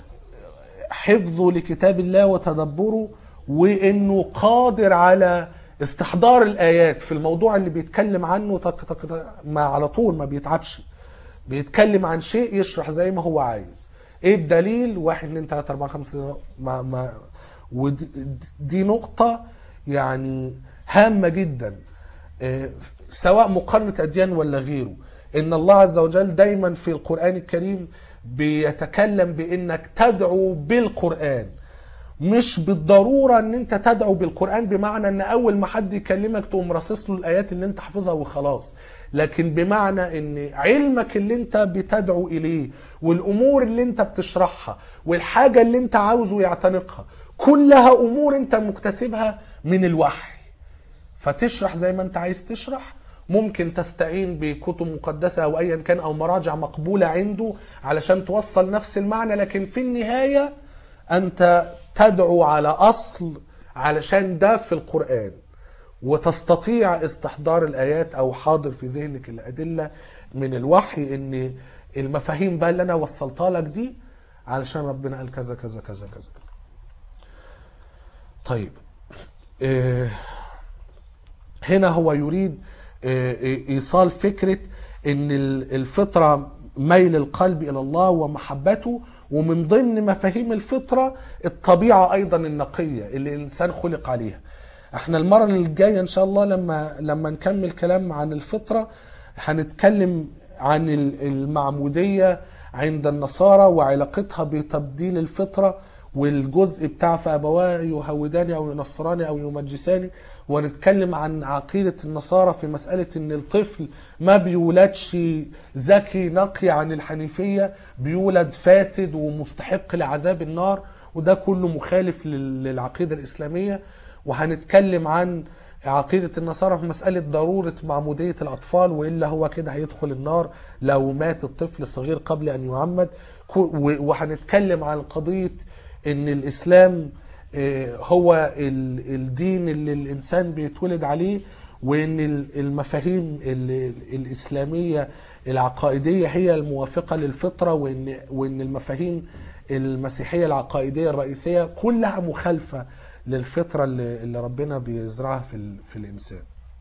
حفظه لكتاب الله وتدبره وانه قادر على استحضار الايات في الموضوع اللي بيتكلم عنه تك تك تك ما على طول ما بيتعبش بيتكلم عن شيء يشرح زي ما هو عايز ايه الدليل واحد اتنين تلاته اربعه خمسه ما ما ودي دي نقطه يعني هامه جدا آه، سواء مقارنه اديان ولا غيره ان الله عز وجل دايما في القران الكريم بيتكلم بانك تدعو بالقران مش بالضروره ان انت تدعو بالقران بمعنى ان اول ما حد يكلمك تقوم راصص له الايات اللي انت حافظها وخلاص لكن بمعنى ان علمك اللي انت بتدعو اليه والامور اللي انت بتشرحها والحاجه اللي انت عاوزه يعتنقها كلها امور انت مكتسبها من الوحي فتشرح زي ما انت عايز تشرح ممكن تستعين بكتب مقدسة أو أيا كان أو مراجع مقبولة عنده علشان توصل نفس المعنى لكن في النهاية أنت تدعو على أصل علشان ده في القرآن وتستطيع استحضار الآيات أو حاضر في ذهنك الأدلة من الوحي إن المفاهيم بقى اللي أنا وصلتها لك دي علشان ربنا قال كذا كذا كذا كذا طيب إيه هنا هو يريد آه، ايصال فكره ان ال- الفطره ميل القلب الى الله ومحبته ومن ضمن مفاهيم الفطره الطبيعه ايضا النقيه اللي الانسان خلق عليها احنا المره الجايه ان شاء الله لما لما نكمل كلام عن الفطره هنتكلم عن ال- المعموديه عند النصارى وعلاقتها بتبديل الفطره والجزء بتاع فابواه يهوداني او ينصراني او يمجساني ونتكلم عن عقيدة النصارى في مسألة ان الطفل ما بيولدش ذكي نقي عن الحنيفية بيولد فاسد ومستحق لعذاب النار وده كله مخالف لل- للعقيدة الإسلامية وهنتكلم عن عقيدة النصارى في مسألة ضرورة معمودية الأطفال وإلا هو كده هيدخل النار لو مات الطفل صغير قبل أن يعمد كو- و- وهنتكلم عن قضية ان الاسلام آه، هو ال- الدين اللي الانسان بيتولد عليه وان ال- المفاهيم ال- الاسلاميه العقائديه هي الموافقه للفطره وان وان المفاهيم المسيحيه العقائديه الرئيسيه كلها مخالفه للفطره اللي اللي ربنا بيزرعها في ال- في الانسان.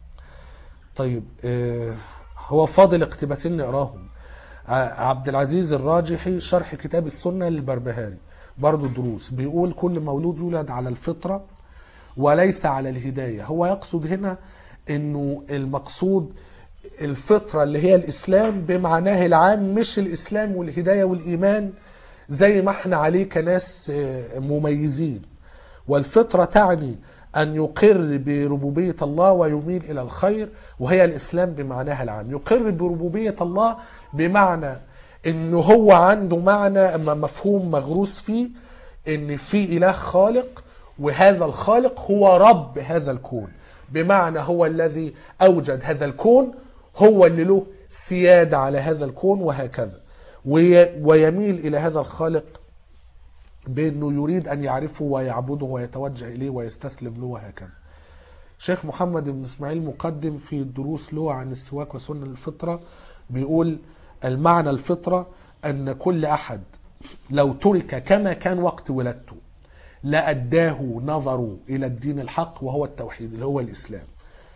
طيب آه، هو فاضل اقتباسين نقراهم ع- عبد العزيز الراجحي شرح كتاب السنة للبربهاري برضو دروس بيقول كل مولود يولد على الفطرة وليس على الهداية هو يقصد هنا انه المقصود الفطرة اللي هي الاسلام بمعناه العام مش الاسلام والهداية والايمان زي ما احنا عليه كناس آه، مميزين والفطرة تعني أن يقر بربوبية الله ويميل إلى الخير وهي الإسلام بمعناها العام يقر بربوبية الله بمعنى أنه هو عنده معنى أما مفهوم مغروس فيه أن في إله خالق وهذا الخالق هو رب هذا الكون بمعنى هو الذي أوجد هذا الكون هو اللي له سيادة على هذا الكون وهكذا وي- ويميل إلى هذا الخالق بانه يريد ان يعرفه ويعبده ويتوجه اليه ويستسلم له وهكذا. شيخ محمد بن اسماعيل مقدم في الدروس له عن السواك وسنن الفطره بيقول المعنى الفطره ان كل احد لو ترك كما كان وقت ولادته لأداه نظره إلى الدين الحق وهو التوحيد اللي هو الإسلام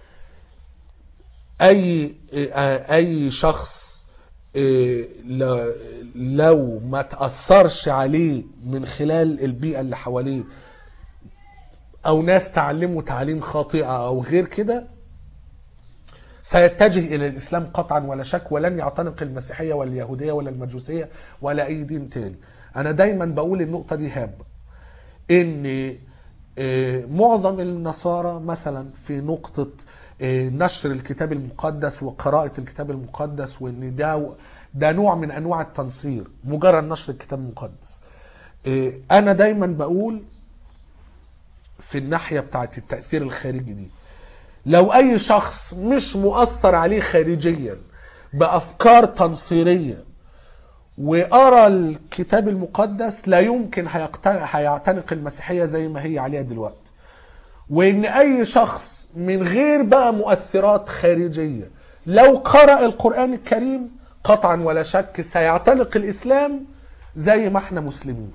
أي أي شخص ل- لو ما تأثرش عليه من خلال البيئة اللي حواليه أو ناس تعلموا تعليم خاطئة أو غير كده سيتجه الى الاسلام قطعا ولا شك ولن يعتنق المسيحيه ولا اليهوديه ولا المجوسيه ولا اي دين تاني انا دايما بقول النقطه دي هامه ان آه، معظم النصارى مثلا في نقطه آه، نشر الكتاب المقدس وقراءه الكتاب المقدس وان ده ده نوع من انواع التنصير مجرد نشر الكتاب المقدس آه، انا دايما بقول في الناحيه بتاعت التاثير الخارجي دي لو اي شخص مش مؤثر عليه خارجيا بافكار تنصيريه وقرا الكتاب المقدس لا يمكن هيقت- هيعتنق المسيحيه زي ما هي عليها دلوقتي وان اي شخص من غير بقى مؤثرات خارجيه لو قرا القران الكريم قطعا ولا شك سيعتنق الاسلام زي ما احنا مسلمين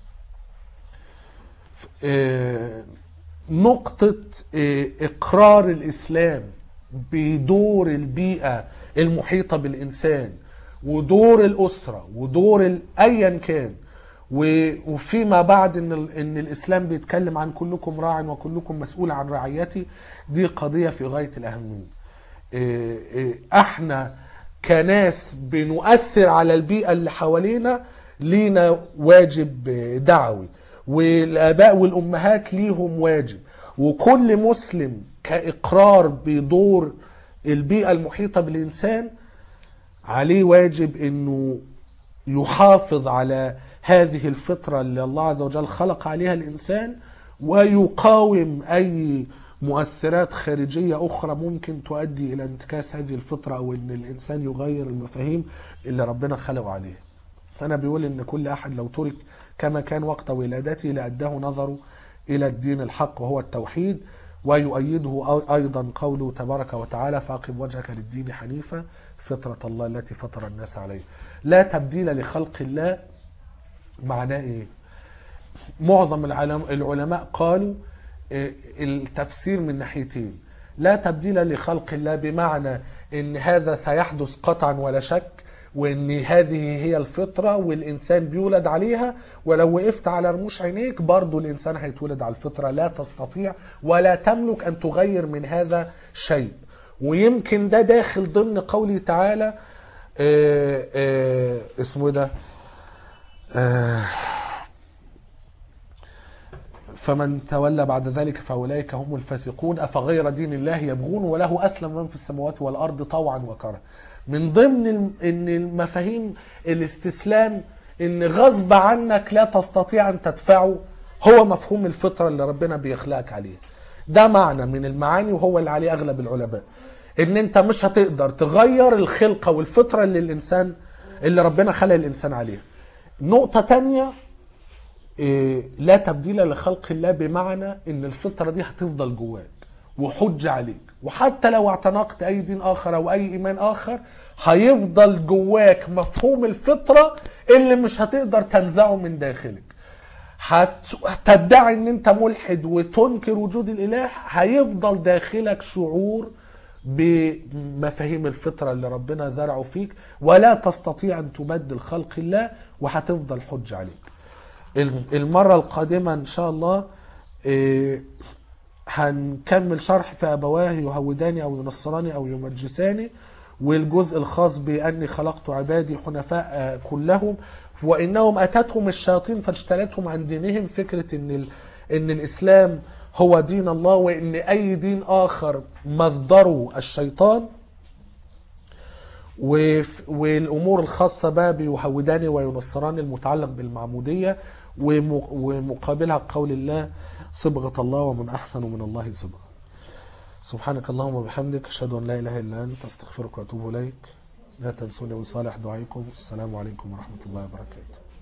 آه، نقطة آه، إقرار الإسلام بدور البيئة المحيطة بالإنسان ودور الأسرة ودور ال- أيا كان و- وفيما بعد إن, ال- إن الإسلام بيتكلم عن كلكم راع وكلكم مسؤول عن رعيتي دي قضية في غاية الأهمية آه، آه، احنا كناس بنؤثر على البيئة اللي حوالينا لينا واجب آه، دعوي والآباء والأمهات ليهم واجب وكل مسلم كإقرار بدور البيئة المحيطة بالإنسان عليه واجب انه يحافظ على هذه الفطرة اللي الله عز وجل خلق عليها الإنسان ويقاوم أي مؤثرات خارجية أخرى ممكن تؤدي إلى انتكاس هذه الفطرة أو إن الإنسان يغير المفاهيم اللي ربنا خلقه عليها فأنا بيقول إن كل أحد لو ترك كما كان وقت ولادته لأداه نظره إلى الدين الحق وهو التوحيد ويؤيده أيضا قوله تبارك وتعالى فأقم وجهك للدين حنيفا فطرة الله التي فطر الناس عليه لا تبديل لخلق الله معناه ايه معظم العلم- العلماء قالوا إيه، التفسير من ناحيتين لا تبديل لخلق الله بمعنى ان هذا سيحدث قطعا ولا شك وان هذه هي الفطرة والانسان بيولد عليها ولو وقفت على رموش عينيك برضو الانسان هيتولد على الفطرة لا تستطيع ولا تملك ان تغير من هذا شيء ويمكن ده داخل ضمن قوله تعالى آه، آه، اسمه إيه ده آه، فمن تولى بعد ذلك فاولئك هم الفاسقون افغير دين الله يبغون وله اسلم من في السماوات والارض طوعا وكرها من ضمن الم- ان المفاهيم الاستسلام ان غصب عنك لا تستطيع ان تدفعه هو مفهوم الفطره اللي ربنا بيخلقك عليه ده معنى من المعاني وهو اللي عليه اغلب العلماء ان انت مش هتقدر تغير الخلقه والفطره اللي الانسان اللي ربنا خلق الانسان عليها نقطه تانية إيه، لا تبديل لخلق الله بمعنى ان الفطره دي هتفضل جواك وحجه عليك وحتى لو اعتنقت اي دين اخر او اي ايمان اخر هيفضل جواك مفهوم الفطره اللي مش هتقدر تنزعه من داخلك هت- هتدعي ان انت ملحد وتنكر وجود الاله هيفضل داخلك شعور بمفاهيم الفطرة اللي ربنا زرعه فيك ولا تستطيع ان تبدل خلق الله وهتفضل حج عليك المرة القادمة ان شاء الله إيه، هنكمل شرح في ابواه يهوداني او ينصراني او يمجساني والجزء الخاص باني خلقت عبادي حنفاء آه، كلهم وانهم اتتهم الشياطين فاجتلتهم عن دينهم فكره ان ال... ان الاسلام هو دين الله وان اي دين اخر مصدره الشيطان وف- والامور الخاصه بقى بيهوداني وينصراني المتعلق بالمعموديه وم- ومقابلها قول الله صبغه الله ومن احسن من الله صبغه سبحانك اللهم وبحمدك اشهد ان لا اله الا انت استغفرك واتوب اليك لا تنسوني من صالح دعائكم السلام عليكم ورحمه الله وبركاته